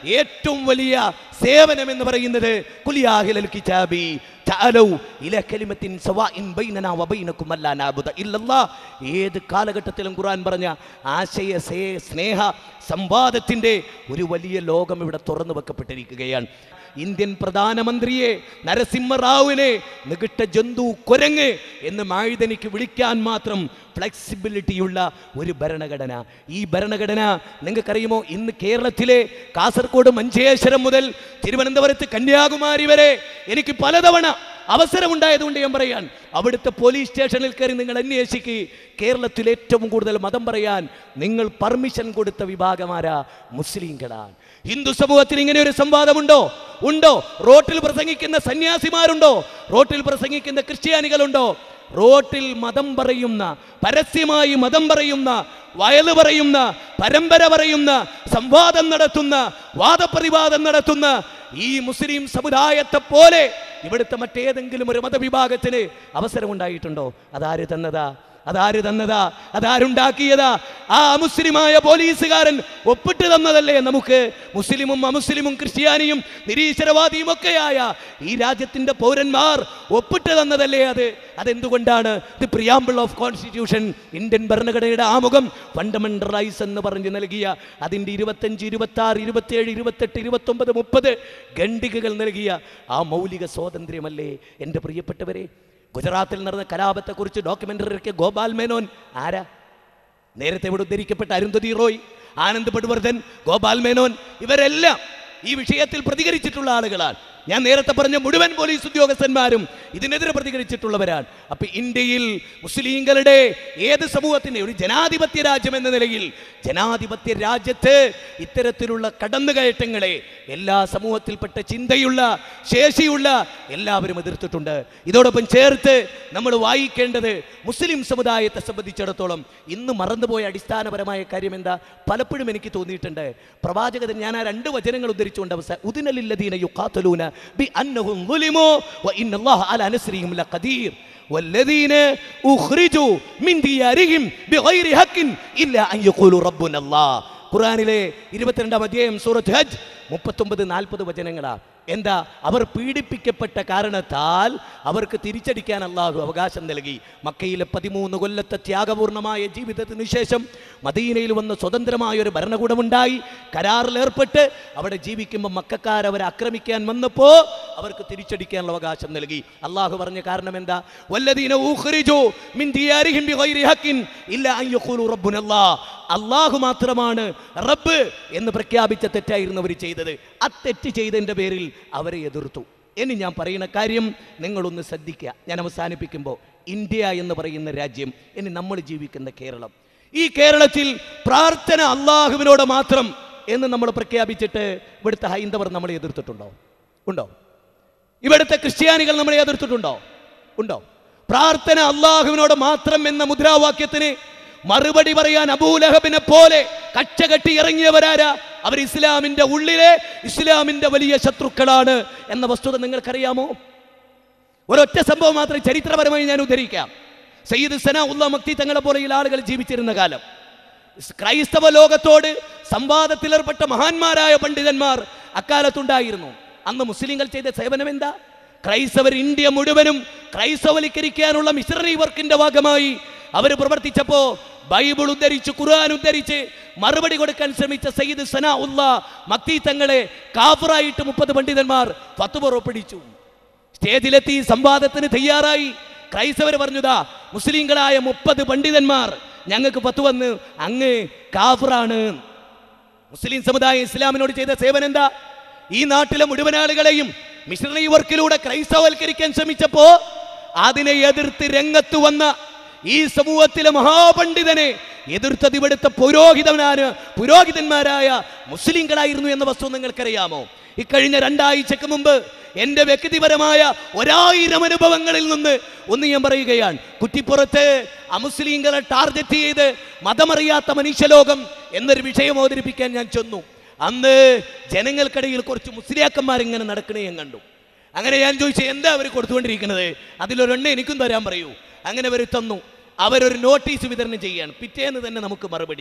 ഏറ്റവും വലിയ സേവനം എന്ന് പറയുന്നത് കുലിയാഹിലൽ കിതാബി തഅലൗ ഇല കലിമത്തിൻ സവാഇൻ ബൈനനാ വബൈനകും അല്ലാ നഅബുദ ഇല്ലല്ലാഹ് ഏത് കാലഘട്ടത്തിലും ഖുർആൻ പറഞ്ഞ ആശയ സേ- സ്നേഹ സംവാദത്തിന്റെ ഒരു വലിയ ലോകം ഇവിടെ തുറന്നു വെക്കപ്പെട്ടിരിക്കുകയാണ് ഇന്ത്യൻ പ്രധാനമന്ത്രിയെ നരസിംഹറാവുവിനെ നികിട്ട ജന്തു കുരങ്ങ് എന്ന് മാഴുതനിക്ക് വിളിക്കാൻ മാത്രം ഫ്ലെക്സിബിലിറ്റിയുള്ള ഒരു ഭരണഘടന ഈ ഭരണഘടന നിങ്ങൾക്കറിയുമോ ഇന്ന് കേരളത്തിലെ കാസർഗോഡ് മഞ്ചേശ്വരം മുതൽ തിരുവനന്തപുരത്ത് കന്യാകുമാരി വരെ എനിക്ക് പലതവണ അവസരമുണ്ടായതുകൊണ്ട് ഞാൻ പറയാൻ അവിടുത്തെ പോലീസ് സ്റ്റേഷനിൽ കയറി നിങ്ങൾ അന്വേഷിക്കുക കേരളത്തിൽ ഏറ്റവും കൂടുതൽ മതം പറയാൻ നിങ്ങൾ പെർമിഷൻ കൊടുത്ത വിഭാഗമാരാ മുസ്ലിങ്ങളാണ് ഹിന്ദു സമൂഹത്തിൽ ഇങ്ങനെ ഒരു സംവാദമുണ്ടോ ഉണ്ടോ റോട്ടിൽ പ്രസംഗിക്കുന്ന സന്യാസിമാരുണ്ടോ റോട്ടിൽ പ്രസംഗിക്കുന്ന ക്രിസ്ത്യാനികളുണ്ടോ റോട്ടിൽ മതം പറയുന്ന പരസ്യമായി മതം പറയുന്ന വയല് പറയുന്ന പരമ്പര പറയുന്ന സംവാദം നടത്തുന്ന വാദപ്രതിവാദം നടത്തുന്ന ഈ മുസ്ലിം സമുദായത്തെ പോലെ ഇവിടുത്തെ മറ്റേതെങ്കിലും ഒരു മതവിഭാഗത്തിന് അവസരമുണ്ടായിട്ടുണ്ടോ അതാര് തന്നതാ അതാര് തന്നതാ അതാരുണ്ടാക്കിയതാ ആ അമുസ്ലിമായ പോലീസുകാരൻ ഒപ്പിട്ട് തന്നതല്ലേ നമുക്ക് മുസ്ലിമും അമുസ്ലിമും ക്രിസ്ത്യാനിയും നിരീശ്വരവാദിയും ഒക്കെയായ ഈ രാജ്യത്തിന്റെ പൗരന്മാർ ഒപ്പിട്ട് തന്നതല്ലേ അത് അതെന്തുകൊണ്ടാണ് the preamble of constitution Indian ഭരണഘടനയുടെ ആമുഖം ഫണ്ടമെന്റൽ റൈറ്റ്സ് എന്ന് പറഞ്ഞ് നൽകിയ അതിൻ്റെ ഇരുപത്തഞ്ച് ഇരുപത്തി ആറ് ഇരുപത്തിയേഴ് ഇരുപത്തെട്ട് ഇരുപത്തൊമ്പത് മുപ്പത് ഖണ്ഡികകൾ നൽകിയ ആ മൗലിക സ്വാതന്ത്ര്യമല്ലേ എൻ്റെ പ്രിയപ്പെട്ടവരെ ഗുജറാത്തിൽ നടന്ന കലാപത്തെക്കുറിച്ച് ഡോക്യുമെൻ്ററി ഇറക്കിയ ഗോപാൽ മേനോൻ ആരാ നേരത്തെ ഇവിടെ ഉദ്ധരിക്കപ്പെട്ട അരുന്ധതി റോയ് ആനന്ദ് പട്വർദ്ധൻ ഗോപാൽ മേനോൻ ഇവരെല്ലാം ഈ വിഷയത്തിൽ പ്രതികരിച്ചിട്ടുള്ള ആളുകളാണ് ഞാൻ നേരത്തെ പറഞ്ഞ മുഴുവൻ പോലീസ് ഉദ്യോഗസ്ഥന്മാരും ഇതിനെതിരെ പ്രതികരിച്ചിട്ടുള്ളവരാണ് അപ്പൊ ഇന്ത്യയിൽ മുസ്ലിങ്ങളുടെ ഏത് സമൂഹത്തിന്റെ ഒരു ജനാധിപത്യ രാജ്യം എന്ന നിലയിൽ ജനാധിപത്യ രാജ്യത്ത് ഇത്തരത്തിലുള്ള കടന്നുകയറ്റങ്ങളെ എല്ലാ സമൂഹത്തിൽപ്പെട്ട ചിന്തയുള്ള ശേഷിയുള്ള എല്ലാവരും എതിർത്തിട്ടുണ്ട് ഇതോടൊപ്പം ചേർത്ത് നമ്മൾ വായിക്കേണ്ടത് മുസ്ലിം സമുദായത്തെ സംബന്ധിച്ചിടത്തോളം ഇന്ന് മറന്നുപോയ അടിസ്ഥാനപരമായ കാര്യം എന്താ പലപ്പോഴും എനിക്ക് തോന്നിയിട്ടുണ്ട് പ്രവാചകൻ ഞാൻ ആ രണ്ട് വചനങ്ങൾ ഉദ്ധരിച്ചുകൊണ്ട് അവസാനം ഉദിനലില്ലദീന യുഖാത്തലൂന ബി അന്നഹും ളുലിമു വ ഇന്നല്ലാഹ അലാ നസ്രിഹിം ലഖദീർ والذين أخرجوا من ديارهم بغير حق إلا أن يقولوا ربنا الله ഖുറാനിലെ ഇരുപത്തിരണ്ടാം അധ്യായം സൂറത്ത് ഹജ് മുപ്പത്തൊമ്പത് നാൽപ്പത് വചനങ്ങളാ എന്താ അവർ പീഡിപ്പിക്കപ്പെട്ട കാരണത്താൽ അവർക്ക് തിരിച്ചടിക്കാൻ അള്ളാഹു അവകാശം നൽകി മക്കയിലെ പതിമൂന്ന് കൊല്ലത്തെ ത്യാഗപൂർണമായ ജീവിതത്തിന് ശേഷം മദീനയിൽ വന്ന് സ്വതന്ത്രമായ ഒരു ഭരണകൂടമുണ്ടായി കരാറിലേർപ്പെട്ട് അവിടെ ജീവിക്കുമ്പോൾ മക്കാർ അവരെ ആക്രമിക്കാൻ വന്നപ്പോൾ അവർക്ക് തിരിച്ചടിക്കാനുള്ള അവകാശം നൽകി അള്ളാഹു പറഞ്ഞ കാരണം എന്താ വല്ലദീന ഊഖ്രിജു മിൻ ദിയാരിഹിം ബിഗൈരി ഹഖിൻ ഇല്ലാ അൻ യഖൂലു റബ്ബുനല്ലാഹ് അള്ളാഹു മാത്രമാണ് റബ്ബ് എന്ന് പ്രഖ്യാപിച്ച തെറ്റായിരുന്നു അവർ ചെയ്തത് ആ തെറ്റ് ചെയ്തതിൻ്റെ പേരിൽ അവരെ എതിർത്തു ഇനി ഞാൻ പറയുന്ന കാര്യം നിങ്ങളൊന്ന് ശ്രദ്ധിക്കുക ഞാൻ അവസാനിപ്പിക്കുമ്പോൾ ഇന്ത്യ എന്ന് പറയുന്ന രാജ്യം ഇനി നമ്മൾ ജീവിക്കുന്ന കേരളം ഈ കേരളത്തിൽ പ്രാർത്ഥന അള്ളാഹുവിനോട് മാത്രം എന്ന് നമ്മൾ പ്രഖ്യാപിച്ചിട്ട് ഇവിടുത്തെ ഹൈന്ദവർ നമ്മളെ എതിർത്തിട്ടുണ്ടോ ഉണ്ടോ ഇവിടുത്തെ ക്രിസ്ത്യാനികൾ നമ്മളെ എതിർത്തിട്ടുണ്ടോ ഉണ്ടോ പ്രാർത്ഥന അള്ളാഹുവിനോട് മാത്രം എന്ന മുദ്രാവാക്യത്തിന് മറുപടി പറയാൻ അബൂലഹബിനെ പോലെ കച്ച കെട്ടി ഇറങ്ങിയവരാരാ അവർ ഇസ്ലാമിന്റെ ഉള്ളിലെ ഇസ്ലാമിന്റെ വലിയ ശത്രുക്കളാണ് എന്ന വസ്തുത നിങ്ങൾക്കറിയാമോ ഒരൊറ്റ സംഭവം മാത്രം ചരിത്രപരമായി ഞാൻ ഉദ്ധരിക്കാം സയ്യിദ് സന ഉള്ള മക്തി തങ്ങളെ പോലെയുള്ള ആളുകൾ ജീവിച്ചിരുന്ന കാലം ക്രൈസ്തവ ലോകത്തോട് സംവാദത്തിലേർപ്പെട്ട മഹാന്മാരായ പണ്ഡിതന്മാർ അക്കാലത്തുണ്ടായിരുന്നു അന്ന് മുസ്ലിങ്ങൾ ചെയ്ത സേവനം എന്താ ക്രൈസ്തവർ ഇന്ത്യ മുഴുവനും ക്രൈസ്തവലിക്കരിക്കാനുള്ള മിശ്രണി വർക്കിന്റെ ഭാഗമായി അവർ പ്രവർത്തിച്ചപ്പോ ബൈബിൾ ഉദ്ധരിച്ച് ഖുർആൻ ഉദ്ധരിച്ച് മറുപടി കൊടുക്കാൻ ശ്രമിച്ച സയ്യിദ് സന ഉള്ള മക്തി തങ്ങളെ കാഫറായിട്ട് മുപ്പത് പണ്ഡിതന്മാർ ഫത്ത് പുറപ്പെടുവിച്ചു സ്റ്റേജിലെത്തി സംവാദത്തിന് തയ്യാറായി ക്രൈസ്തവർ പറഞ്ഞതാ മുസ്ലിങ്ങളായ മുപ്പത് പണ്ഡിതന്മാർ ഞങ്ങൾക്ക് പത്ത് വന്ന് അങ്ങ് കാഫറാണ് മുസ്ലിം സമുദായം ഇസ്ലാമിനോട് ചെയ്ത സേവനം എന്താ ഈ നാട്ടിലെ മുഴുവൻ ആളുകളെയും മിഷണറി വർക്കിലൂടെ ക്രൈസ്തവൽക്കരിക്കാൻ ശ്രമിച്ചപ്പോ അതിനെ എതിർത്ത് രംഗത്ത് വന്ന ഈ സമൂഹത്തിലെ മഹാപണ്ഡിതനെ എതിർത്തത് ഇവിടുത്തെ പുരോഹിതനാണ് പുരോഹിതന്മാരായ മുസ്ലിങ്ങളായിരുന്നു എന്ന വസ്തു നിങ്ങൾക്കറിയാമോ ഇക്കഴിഞ്ഞ രണ്ടാഴ്ചക്ക് മുമ്പ് എൻ്റെ വ്യക്തിപരമായ ഒരായിരം അനുഭവങ്ങളിൽ നിന്ന് ഒന്ന് ഞാൻ പറയുകയാണ് കുറ്റിപ്പുറത്ത് അമുസ്ലിങ്ങളെ ടാർഗറ്റ് ചെയ്ത് മതമറിയാത്ത മനുഷ്യലോകം എന്നൊരു വിഷയം അവതരിപ്പിക്കാൻ ഞാൻ ചെന്നു അന്ന് ജനങ്ങൾക്കിടയിൽ കുറച്ച് മുസ്ലിയാക്കന്മാർ ഇങ്ങനെ നടക്കണേ ഞാൻ കണ്ടു അങ്ങനെ ഞാൻ ചോദിച്ചു എന്താ അവർ കൊടുത്തുകൊണ്ടിരിക്കുന്നത് അതിലൊരെണ്ണ എനിക്കും തരാൻ പറയൂ അങ്ങനെ അവർ തന്നു അവരൊരു നോട്ടീസ് വിതരണം ചെയ്യുകയാണ് പിറ്റേന്ന് തന്നെ നമുക്ക് മറുപടി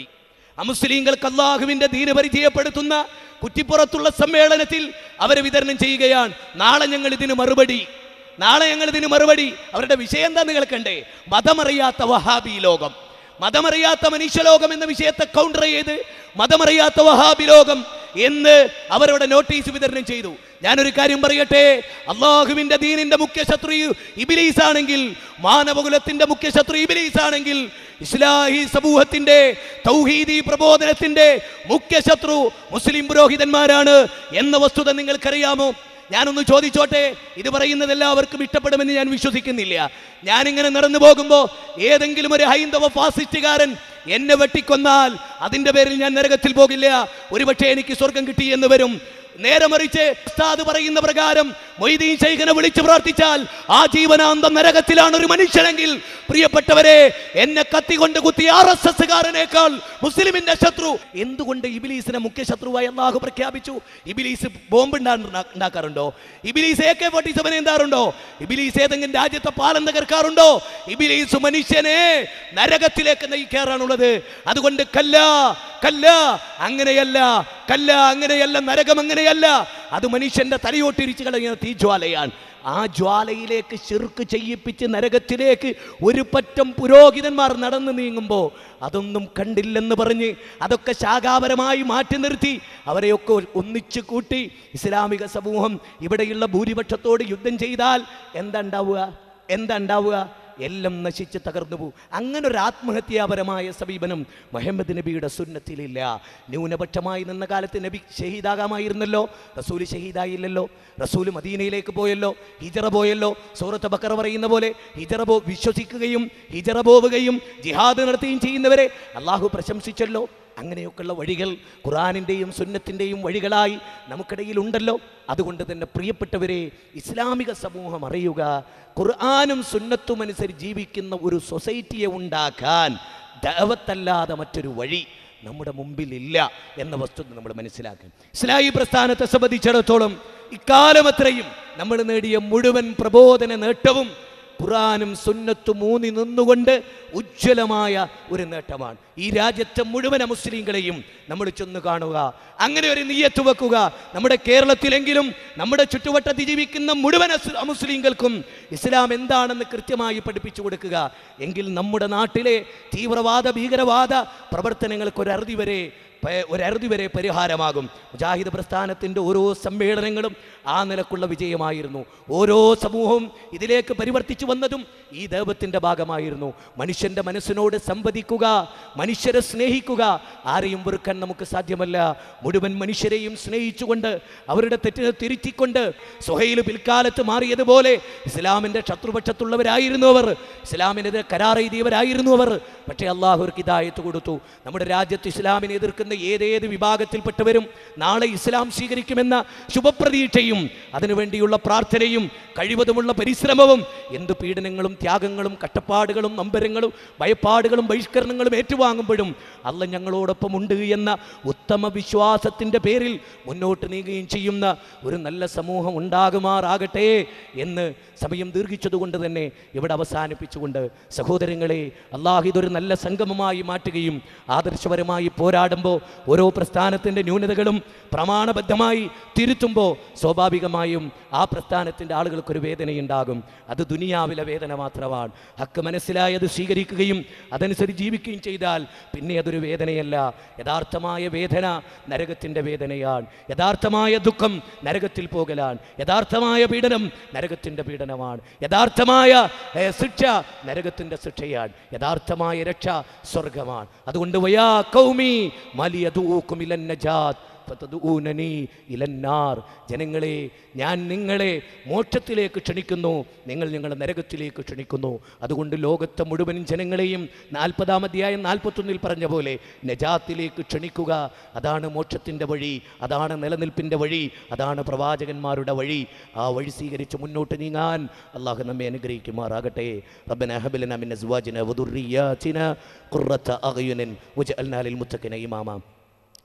അമുസ്ലിങ്ങൾക്ക് അള്ളാഹുവിന്റെ ദീന് പരിചയപ്പെടുത്തുന്ന കുറ്റിപ്പുറത്തുള്ള സമ്മേളനത്തിൽ അവരെ വിതരണം ചെയ്യുകയാണ് നാളെ ഞങ്ങൾ ഇതിന് മറുപടി നാളെ ഞങ്ങൾ ഇതിന് മറുപടി അവരുടെ വിഷയം എന്താ നിങ്ങൾ കണ്ടേ മതമറിയാത്ത വഹാബി ലോകം മതമറിയാത്ത മനുഷ്യലോകം എന്ന വിഷയത്തെ കൗണ്ടർ ചെയ്ത് മതമറിയാത്ത വഹാബി ലോകം എന്ന് അവരുടെ നോട്ടീസ് വിതരണം ചെയ്തു ഞാനൊരു കാര്യം പറയട്ടെ അള്ളാഹുവിന്റെ ദീനിന്റെ മുഖ്യ ശത്രു ഇബിലീസ് ആണെങ്കിൽ മാനവകുലത്തിന്റെ മുഖ്യ ശത്രു ഇബിലീസ് ആണെങ്കിൽ ഇസ്ലാഹി സമൂഹത്തിന്റെ തൗഹീദി പ്രബോധനത്തിന്റെ മുഖ്യ ശത്രു മുസ്ലിം പുരോഹിതന്മാരാണ് എന്ന വസ്തുത നിങ്ങൾക്കറിയാമോ ഞാനൊന്ന് ചോദിച്ചോട്ടെ ഇത് പറയുന്നത് എല്ലാവർക്കും ഇഷ്ടപ്പെടുമെന്ന് ഞാൻ വിശ്വസിക്കുന്നില്ല ഞാനിങ്ങനെ നടന്നു പോകുമ്പോൾ ഏതെങ്കിലും ഒരു ഹൈന്ദവ ഫാസിസ്റ്റുകാരൻ എന്നെ വെട്ടിക്കൊന്നാൽ അതിന്റെ പേരിൽ ഞാൻ നരകത്തിൽ പോകില്ല ഒരുപക്ഷെ എനിക്ക് സ്വർഗം കിട്ടി എന്ന് വരും നേരെ മറിച്ച് ഉസ്താദ് പറയുന്ന പ്രകാരം മൊയ്തീൻ ശൈഖനെ വിളിച്ചു പ്രാർത്ഥിച്ചാൽ ആ ജീവനാന്തം നരകത്തിലാണ് ഒരു മനുഷ്യനെങ്കിൽ പ്രിയപ്പെട്ടവരെ എന്നെ കത്തികൊണ്ട് കുത്തി ആർ എസ് എസ് കാരനേക്കാൾ മുസ്ലിമിന്റെ ശത്രു എന്തുകൊണ്ട് ഇബിലീസിനെ മുഖ്യ ശത്രുവായി അള്ളാഹു പ്രഖ്യാപിച്ചു ഇബിലീസ് ബോംബ് ഉണ്ടാ- ഉണ്ടാക്കാറുണ്ടോ ഇബിലീസ് എ കെ ഫോർട്ടി സെവൻ എന്താറുണ്ടോ ഇബിലീസ് ഏതെങ്കിലും രാജ്യത്തെ പാലം തകർക്കാറുണ്ടോ ഇബിലീസ് മനുഷ്യനെ നരകത്തിലേക്ക് നയിക്കാറാണുള്ളത് അതുകൊണ്ട് കല്ല കല്ല അങ്ങനെയല്ല കല്ല അങ്ങനെയല്ല നരകം അങ്ങനെയല്ല അത് മനുഷ്യന്റെ തലയോട്ടിരിച്ചു കളയുന്ന തീജ്വാലയാണ് ആ ജ്വാലയിലേക്ക് ശിർക്ക് ചെയ്യിപ്പിച്ച് നരകത്തിലേക്ക് ഒരു പറ്റം പുരോഹിതന്മാർ നടന്നു നീങ്ങുമ്പോൾ അതൊന്നും കണ്ടില്ലെന്ന് പറഞ്ഞ് അതൊക്കെ ശാഖാപരമായി മാറ്റി നിർത്തി അവരെയൊക്കെ ഒന്നിച്ചു കൂട്ടി ഇസ്ലാമിക സമൂഹം ഇവിടെയുള്ള ഭൂരിപക്ഷത്തോട് യുദ്ധം ചെയ്താൽ എന്താ ഉണ്ടാവുക എന്താ ഉണ്ടാവുക എല്ലാം നശിച്ച് തകർന്നു പോകും അങ്ങനെ ഒരു ആത്മഹത്യാപരമായ സമീപനം മുഹമ്മദ് നബിയുടെ സുന്നത്തിലില്ല ന്യൂനപക്ഷമായി നിന്ന കാലത്ത് നബി ഷഹീദാകാമായിരുന്നല്ലോ റസൂല് ഷഹീദായില്ലല്ലോ റസൂല് മദീനയിലേക്ക് പോയല്ലോ ഹിജറ പോയല്ലോ സൂറത്ത് ബക്കറ പറയുന്ന പോലെ ഹിജറ പോ വിശ്വസിക്കുകയും ഹിജറ പോവുകയും ജിഹാദ് നടത്തുകയും ചെയ്യുന്നവരെ അള്ളാഹു പ്രശംസിച്ചല്ലോ അങ്ങനെയൊക്കെയുള്ള വഴികൾ ഖുറാനിൻ്റെയും സുന്നത്തിൻ്റെയും വഴികളായി നമുക്കിടയിൽ ഉണ്ടല്ലോ അതുകൊണ്ട് തന്നെ പ്രിയപ്പെട്ടവരെ ഇസ്ലാമിക സമൂഹം അറിയുക ഖുർആാനും സുന്നത്തും അനുസരിച്ച് ജീവിക്കുന്ന ഒരു സൊസൈറ്റിയെ ഉണ്ടാക്കാൻ ദഅവത്തല്ലാതെ മറ്റൊരു വഴി നമ്മുടെ മുമ്പിൽ ഇല്ല എന്ന വസ്തുത നമ്മൾ മനസ്സിലാക്കണം ഇസ്ലാഹി പ്രസ്ഥാനത്തെ സംബന്ധിച്ചിടത്തോളം ഇക്കാലം അത്രയും നമ്മൾ നേടിയ മുഴുവൻ പ്രബോധന നേട്ടവും ഖുറാനും സുന്നത്തും ഊന്നി നിന്നുകൊണ്ട് ഉജ്ജ്വലമായ ഒരു നേട്ടമാണ് ഈ രാജ്യത്തെ മുഴുവൻ മുസ്ലിങ്ങളെയും നമ്മൾ ചെന്ന് കാണുക അങ്ങനെ ഒരു നീയത്ത് വെക്കുക നമ്മുടെ കേരളത്തിലെങ്കിലും നമ്മുടെ ചുറ്റുവട്ടത്ത് ജീവിക്കുന്ന മുഴുവൻ അസ്- മുസ്ലിങ്ങൾക്കും ഇസ്ലാം എന്താണെന്ന് കൃത്യമായി പഠിപ്പിച്ചു കൊടുക്കുക എങ്കിൽ നമ്മുടെ നാട്ടിലെ തീവ്രവാദ ഭീകരവാദ പ്രവർത്തനങ്ങൾക്ക് ഒരു അറുതി വരെ പ- ഒരറുതി വരെ പരിഹാരമാകും മുജാഹിദ് പ്രസ്ഥാനത്തിൻ്റെ ഓരോ സമ്മേളനങ്ങളും ആ നിലക്കുള്ള വിജയമായിരുന്നു ഓരോ സമൂഹവും ഇതിലേക്ക് പരിവർത്തിച്ചു വന്നതും ഈ ദൈവത്തിൻ്റെ ഭാഗമായിരുന്നു മനുഷ്യൻ്റെ മനസ്സിനോട് സംവദിക്കുക മനുഷ്യരെ സ്നേഹിക്കുക ആരെയും വെറുക്കാൻ നമുക്ക് സാധ്യമല്ല മുഴുവൻ മനുഷ്യരെയും സ്നേഹിച്ചുകൊണ്ട് അവരുടെ തെറ്റിനെ തിരുത്തിക്കൊണ്ട് സുഹൈൽ പിൽക്കാലത്ത് മാറിയതുപോലെ ഇസ്ലാമിൻ്റെ ശത്രുപക്ഷത്തുള്ളവരായിരുന്നു അവർ ഇസ്ലാമിനെതിരെ കരാർ എഴുതിയവരായിരുന്നു അവർ പക്ഷേ അള്ളാഹു അവർക്ക് ഇതായത്ത് കൊടുത്തു നമ്മുടെ രാജ്യത്ത് ഇസ്ലാമിനെ എതിർക്കുന്ന ഏതേത് വിഭാഗത്തിൽപ്പെട്ടവരും നാളെ ഇസ്ലാം സ്വീകരിക്കുമെന്ന ശുഭപ്രതീക്ഷയും അതിനുവേണ്ടിയുള്ള പ്രാർത്ഥനയും കഴിവതുമുള്ള പരിശ്രമവും എന്ത് പീഡനങ്ങളും ത്യാഗങ്ങളും കട്ടപ്പാടുകളും നമ്പരങ്ങളും ഭയപ്പാടുകളും ബഹിഷ്കരണങ്ങളും ഏറ്റുവാങ്ങുമ്പോഴും അല്ല ഞങ്ങളോടൊപ്പം ഉണ്ട് എന്ന ഉത്തമ വിശ്വാസത്തിൻ്റെ പേരിൽ മുന്നോട്ട് നീങ്ങുകയും ചെയ്യുന്ന ഒരു നല്ല സമൂഹം ഉണ്ടാകുമാറാകട്ടെ എന്ന് സമയം ദീർഘിച്ചതുകൊണ്ട് തന്നെ ഇവിടെ അവസാനിപ്പിച്ചുകൊണ്ട് സഹോദരങ്ങളെ അള്ളാഹ് ഇതൊരു നല്ല സംഗമമായി മാറ്റുകയും ആദർശപരമായി പോരാടുമ്പോൾ ഓരോ പ്രസ്ഥാനത്തിൻ്റെ ന്യൂനതകളും പ്രമാണബദ്ധമായി തിരുത്തുമ്പോൾ സ്വാഭാവികമായും ആ പ്രസ്ഥാനത്തിൻ്റെ ആളുകൾക്കൊരു വേദനയുണ്ടാകും അത് ദുനിയാവിലെ വേദന മാത്രമാണ് ഹക്ക് മനസ്സിലായത് സ്വീകരിക്കുകയും അതനുസരിച്ച് ജീവിക്കുകയും ചെയ്താൽ പിന്നെ അതൊരു വേദനയല്ല യഥാർത്ഥമായ വേദന നരകത്തിൻ്റെ വേദനയാണ് യഥാർത്ഥമായ ദുഃഖം നരകത്തിൽ പോകലാണ് യഥാർത്ഥമായ പീഡനം നരകത്തിൻ്റെ പീഡനമാണ് യഥാർത്ഥമായ ഏ, ശിക്ഷ നരകത്തിൻ്റെ ശിക്ഷയാണ് യഥാർത്ഥമായ രക്ഷ സ്വർഗമാണ് അതുകൊണ്ട് വയാ കൗമി മലിയതൂക്കും ഇലൻ നജാത്ത് ഫതദഊനനി ഇലന്നാർ ജനങ്ങളെ ഞാൻ നിങ്ങളെ മോക്ഷത്തിലേക്ക് ക്ഷണിക്കുന്നു നിങ്ങൾ ഞങ്ങളെ നരകത്തിലേക്ക് ക്ഷണിക്കുന്നു അതുകൊണ്ട് ലോകത്തെ മുഴുവൻ ജനങ്ങളെയും നാൽപ്പതാം അധ്യായം നാൽപ്പത്തൊന്നിൽ പറഞ്ഞ പോലെ നജാത്തിലേക്ക് ക്ഷണിക്കുക അതാണ് മോക്ഷത്തിൻ്റെ വഴി അതാണ് നിലനിൽപ്പിൻ്റെ വഴി അതാണ് പ്രവാചകന്മാരുടെ വഴി ആ വഴി സ്വീകരിച്ച് മുന്നോട്ട് നീങ്ങാൻ അള്ളാഹു നമ്മെ അനുഗ്രഹിക്കുമാറാകട്ടെ റബ്ബന ഹബലന മിൻ അസ്വാജിന വദുർരിയാതിന ഖുർറത അഗ്യുനിൻ വജഅൽനാ ലിൽ മുത്തഖിന ഇമാമ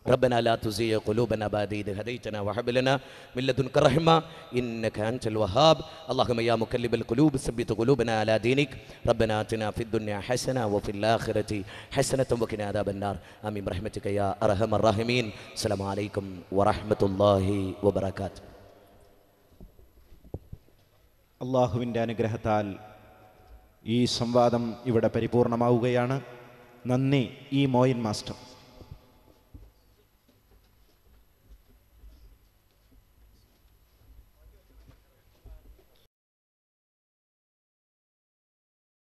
ربنا لا تزيغ قلوبنا بعد إذ هديتنا وهب لنا من لدنك رحمة إنك أنت الوهاب اللهم يا مكلب القلوب ثبت قلوبنا على دينك ربنا آتنا في الدنيا حسنة وفي الآخرة حسنة وقنا عذاب النار آمين برحمتك يا أرحم الراحمين السلام عليكم ورحمة الله وبركاته അള്ളാഹുവിൻ്റെ അനുഗ്രഹത്താൽ ഈ സംവാദം ഇവിടെ പരിപൂർണമാവുകയാണ് നന്ദി ഈ മോയിൻ മാസ്റ്റർ